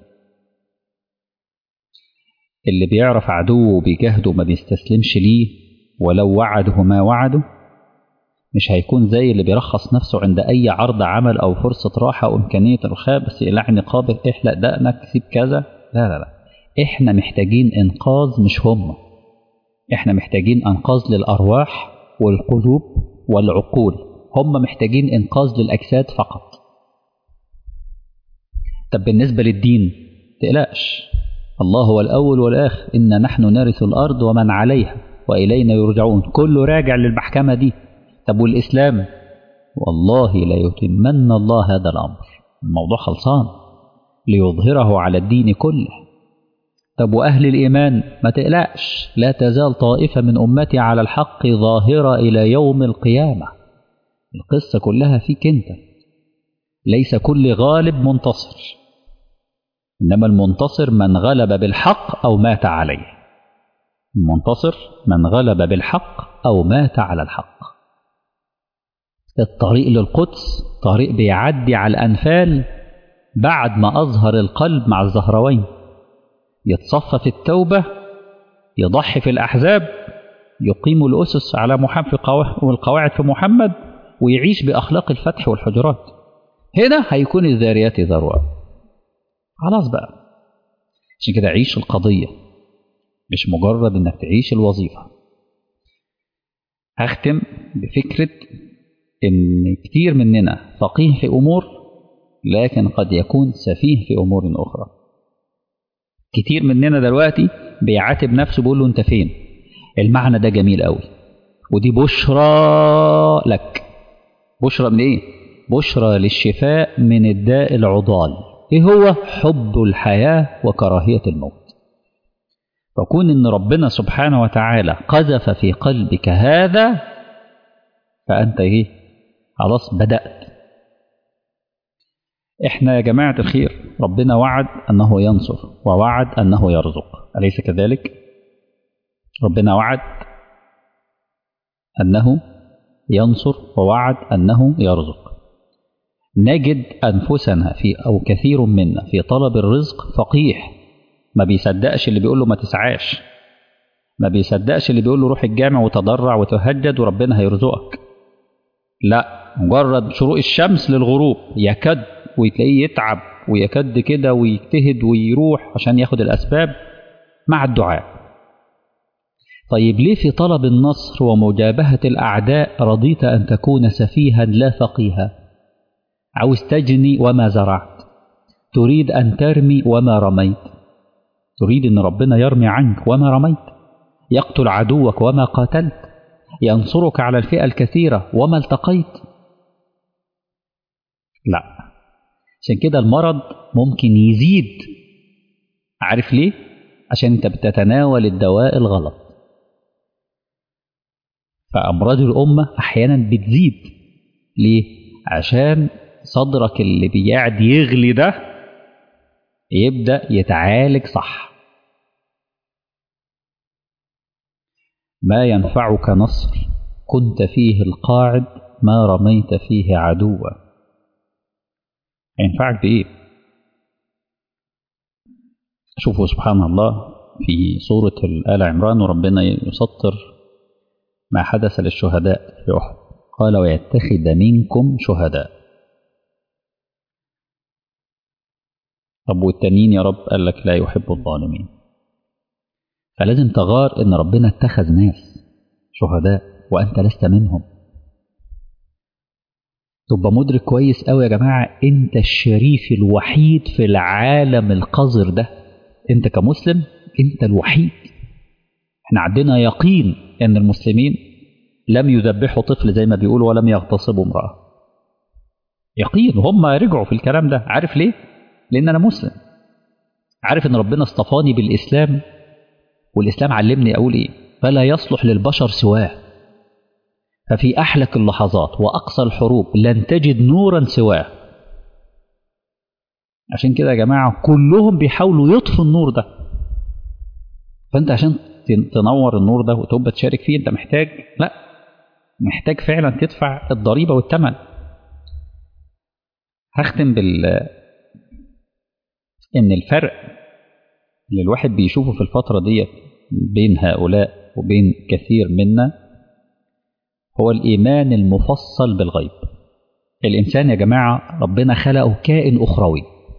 اللي بيعرف عدوه وبيجاهده وما بيستسلمش ليه ولو وعده ما وعده مش هيكون زي اللي بيرخص نفسه عند أي عرض عمل أو فرصة راحة وإمكانية رخاء بس يقلع نقابك احلق دقنك سيب كذا لا لا لا إحنا محتاجين إنقاذ مش هم إحنا محتاجين إنقاذ للأرواح والقلوب والعقول هم محتاجين إنقاذ للأجساد فقط طب بالنسبة للدين تقلقش الله هو الأول والآخر إن نحن نرث الأرض ومن عليها وإلينا يرجعون كله راجع للمحكمة دي طب والإسلام والله ليتمن الله هذا الأمر الموضوع خلصان ليظهره على الدين كله طب وأهل الإيمان ما تقلقش لا تزال طائفة من أمتي على الحق ظاهرة إلى يوم القيامة القصة كلها فيك أنت ليس كل غالب منتصر إنما المنتصر من غلب بالحق أو مات عليه المنتصر من غلب بالحق أو مات على الحق الطريق للقدس طريق بيعدي على الأنفال بعد ما أظهر القلب مع الزهروين يتصفى في التوبة يضحي في الأحزاب يقيم الأسس على محمد والقواعد في محمد ويعيش بأخلاق الفتح والحجرات هنا هيكون الذاريات ذروة خلاص بقى عشان كده عيش القضية مش مجرد انك تعيش الوظيفة هختم بفكرة ان كتير مننا فقيه في امور لكن قد يكون سفيه في امور اخرى كتير مننا دلوقتي بيعاتب نفسه بيقول له انت فين المعنى ده جميل قوي ودي بشرى لك بشرى من ايه بشرى للشفاء من الداء العضال ايه هو حب الحياة وكراهية الموت فكون ان ربنا سبحانه وتعالى قذف في قلبك هذا فانت ايه خلاص بدأت احنا يا جماعة الخير ربنا وعد انه ينصر ووعد انه يرزق أليس كذلك ربنا وعد انه ينصر ووعد انه يرزق نجد انفسنا في او كثير منا في طلب الرزق فقيح ما بيصدقش اللي بيقول له ما تسعاش ما بيصدقش اللي بيقول له روح الجامع وتضرع وتهجد وربنا هيرزقك لا مجرد شروق الشمس للغروب يكد وتلاقيه يتعب ويكد كده ويجتهد ويروح عشان ياخد الأسباب مع الدعاء طيب ليه في طلب النصر ومجابهة الأعداء رضيت أن تكون سفيها لا فقيها عاوز تجني وما زرعت تريد أن ترمي وما رميت تريد أن ربنا يرمي عنك وما رميت يقتل عدوك وما قاتلت ينصرك على الفئة الكثيرة وما التقيت لا عشان كده المرض ممكن يزيد عارف ليه عشان انت بتتناول الدواء الغلط فأمراض الأمة أحيانا بتزيد ليه عشان صدرك اللي بيقعد يغلي ده يبدأ يتعالج صح ما ينفعك نصر كنت فيه القاعد ما رميت فيه عدوا ينفعك بإيه شوفوا سبحان الله في سورة آل عمران وربنا يسطر ما حدث للشهداء في أحد قال ويتخذ منكم شهداء طب والتانيين يا رب قال لك لا يحب الظالمين فلازم تغار ان ربنا اتخذ ناس شهداء وانت لست منهم تبقى مدرك كويس قوي يا جماعه انت الشريف الوحيد في العالم القذر ده انت كمسلم انت الوحيد احنا عندنا يقين ان المسلمين لم يذبحوا طفل زي ما بيقولوا ولم يغتصبوا امراه يقين هم رجعوا في الكلام ده عارف ليه لان انا مسلم عارف ان ربنا اصطفاني بالاسلام والإسلام علمني أقول إيه فلا يصلح للبشر سواه ففي أحلك اللحظات وأقصى الحروب لن تجد نورا سواه عشان كده يا جماعة كلهم بيحاولوا يطفوا النور ده فأنت عشان تنور النور ده وتبقى تشارك فيه أنت محتاج لا محتاج فعلا تدفع الضريبة والثمن هختم بال إن الفرق اللي الواحد بيشوفه في الفترة ديت بين هؤلاء وبين كثير منا هو الإيمان المفصل بالغيب الإنسان يا جماعة ربنا خلقه كائن أخروي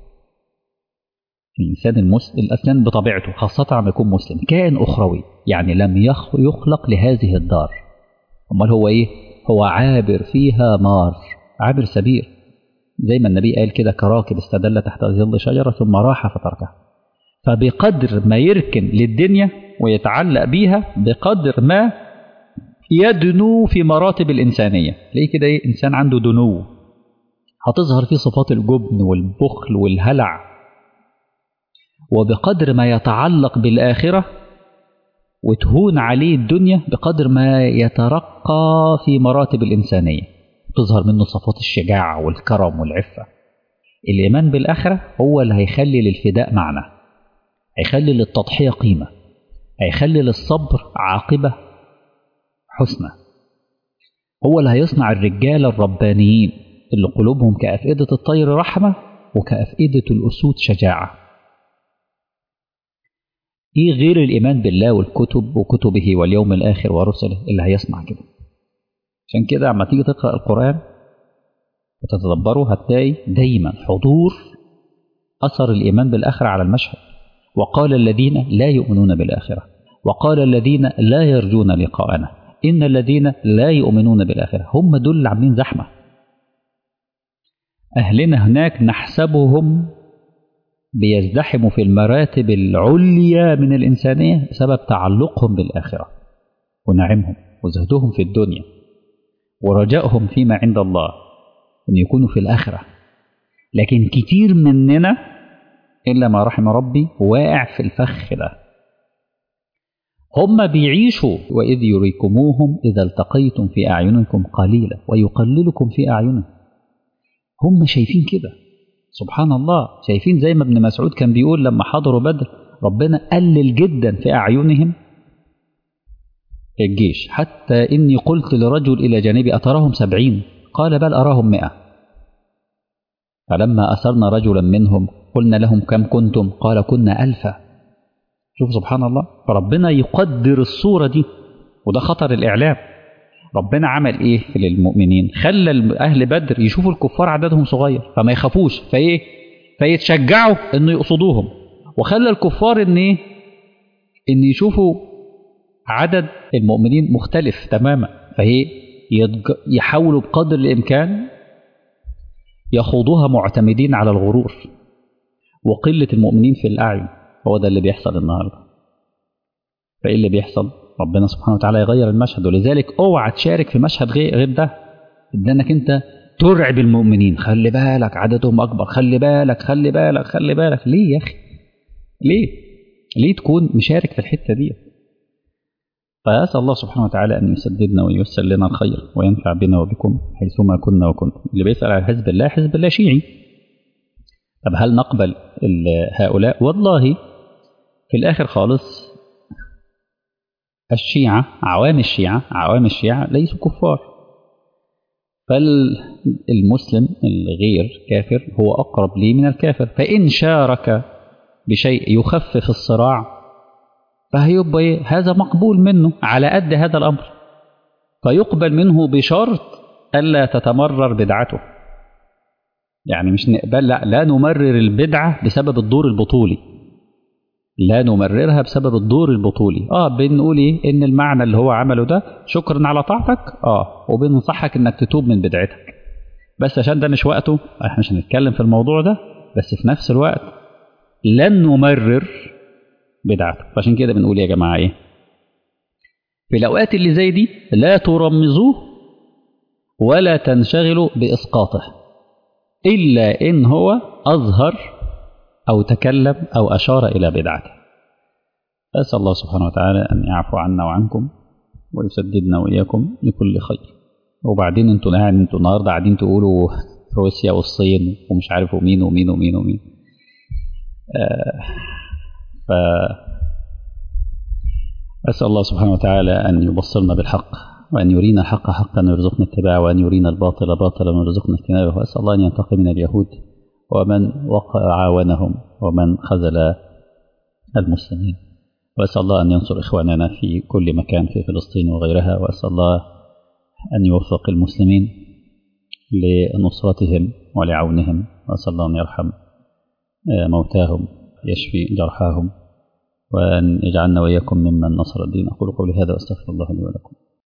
الإنسان المسلم الإنسان بطبيعته خاصة عم يكون مسلم كائن أخروي يعني لم يخلق لهذه الدار أمال هو إيه؟ هو عابر فيها مار عابر سبيل زي ما النبي قال كده كراكب استدل تحت ظل شجرة ثم راح فتركها فبقدر ما يركن للدنيا ويتعلق بيها بقدر ما يدنو في مراتب الإنسانية ليه كده إيه إنسان عنده دنو هتظهر فيه صفات الجبن والبخل والهلع وبقدر ما يتعلق بالآخرة وتهون عليه الدنيا بقدر ما يترقى في مراتب الإنسانية تظهر منه صفات الشجاعة والكرم والعفة الإيمان بالآخرة هو اللي هيخلي للفداء معنى هيخلي للتضحية قيمة هيخلي للصبر عاقبة حسنى هو اللي هيصنع الرجال الربانيين اللي قلوبهم كأفئدة الطير رحمة وكأفئدة الأسود شجاعة ايه غير الايمان بالله والكتب وكتبه واليوم الاخر ورسله اللي هيصنع كده عشان كده لما تيجي تقرا القران وتتدبره هتلاقي دايما حضور اثر الايمان بالاخره على المشهد وقال الذين لا يؤمنون بالاخره وقال الذين لا يرجون لقاءنا ان الذين لا يؤمنون بالاخره هم دول اللي عاملين زحمه اهلنا هناك نحسبهم بيزدحموا في المراتب العليا من الإنسانية بسبب تعلقهم بالآخرة ونعمهم وزهدهم في الدنيا ورجائهم فيما عند الله أن يكونوا في الآخرة لكن كتير مننا إلا ما رحم ربي واقع في الفخ ده هم بيعيشوا وإذ يريكموهم إذا التقيتم في أعينكم قليلا ويقللكم في أعينهم هم شايفين كده سبحان الله شايفين زي ما ابن مسعود كان بيقول لما حضروا بدر ربنا قلل جدا في أعينهم الجيش حتى إني قلت لرجل إلى جانبي أتراهم سبعين قال بل أراهم مئة فلما أسرنا رجلا منهم قلنا لهم كم كنتم قال كنا ألفا شوف سبحان الله فربنا يقدر الصورة دي وده خطر الإعلام ربنا عمل ايه للمؤمنين خلى اهل بدر يشوفوا الكفار عددهم صغير فما يخافوش فايه فيتشجعوا انه يقصدوهم وخلى الكفار ان ايه ان يشوفوا عدد المؤمنين مختلف تماما فهي يحاولوا بقدر الامكان يخوضوها معتمدين على الغرور وقله المؤمنين في الاعين هو ده اللي بيحصل النهارده فايه اللي بيحصل ربنا سبحانه وتعالى يغير المشهد ولذلك اوعى تشارك في مشهد غير ده انك انت ترعب المؤمنين خلي بالك عددهم اكبر خلي بالك خلي بالك خلي بالك ليه يا اخي ليه ليه تكون مشارك في الحته دي فاسال الله سبحانه وتعالى ان يسددنا وييسر لنا الخير وينفع بنا وبكم حيثما كنا وكنتم اللي بيسال على حزب الله حزب الله شيعي طب هل نقبل هؤلاء والله في الاخر خالص الشيعة عوام الشيعة عوام الشيعة ليسوا كفار فالمسلم الغير كافر هو أقرب لي من الكافر فإن شارك بشيء يخفف الصراع فهيبقى هذا مقبول منه على قد هذا الأمر فيقبل منه بشرط ألا تتمرر بدعته يعني مش نقبل لا, لا نمرر البدعة بسبب الدور البطولي لا نمررها بسبب الدور البطولي اه بنقول ايه ان المعنى اللي هو عمله ده شكرا على طاعتك اه وبننصحك انك تتوب من بدعتك بس عشان ده مش وقته احنا مش هنتكلم في الموضوع ده بس في نفس الوقت لن نمرر بدعتك فعشان كده بنقول يا جماعه ايه في الاوقات اللي زي دي لا ترمزوه ولا تنشغلوا باسقاطه الا ان هو اظهر أو تكلم أو أشار إلى بدعته أسأل الله سبحانه وتعالى أن يعفو عنا وعنكم ويسددنا وإياكم لكل خير وبعدين انتوا قاعد انتوا النهارده قاعدين تقولوا روسيا والصين ومش عارف ومين ومين ومين ومين آه ف أسأل الله سبحانه وتعالى أن يبصرنا بالحق وأن يرينا الحق حقا ويرزقنا اتباعه وأن يرينا الباطل باطلا ويرزقنا اجتنابه وأسأل الله أن ينتقم من اليهود ومن وقع عاونهم ومن خذل المسلمين وأسأل الله أن ينصر إخواننا في كل مكان في فلسطين وغيرها وأسأل الله أن يوفق المسلمين لنصرتهم ولعونهم وأسأل الله أن يرحم موتاهم يشفي جرحاهم وأن يجعلنا وإياكم ممن نصر الدين أقول قولي هذا وأستغفر الله لي ولكم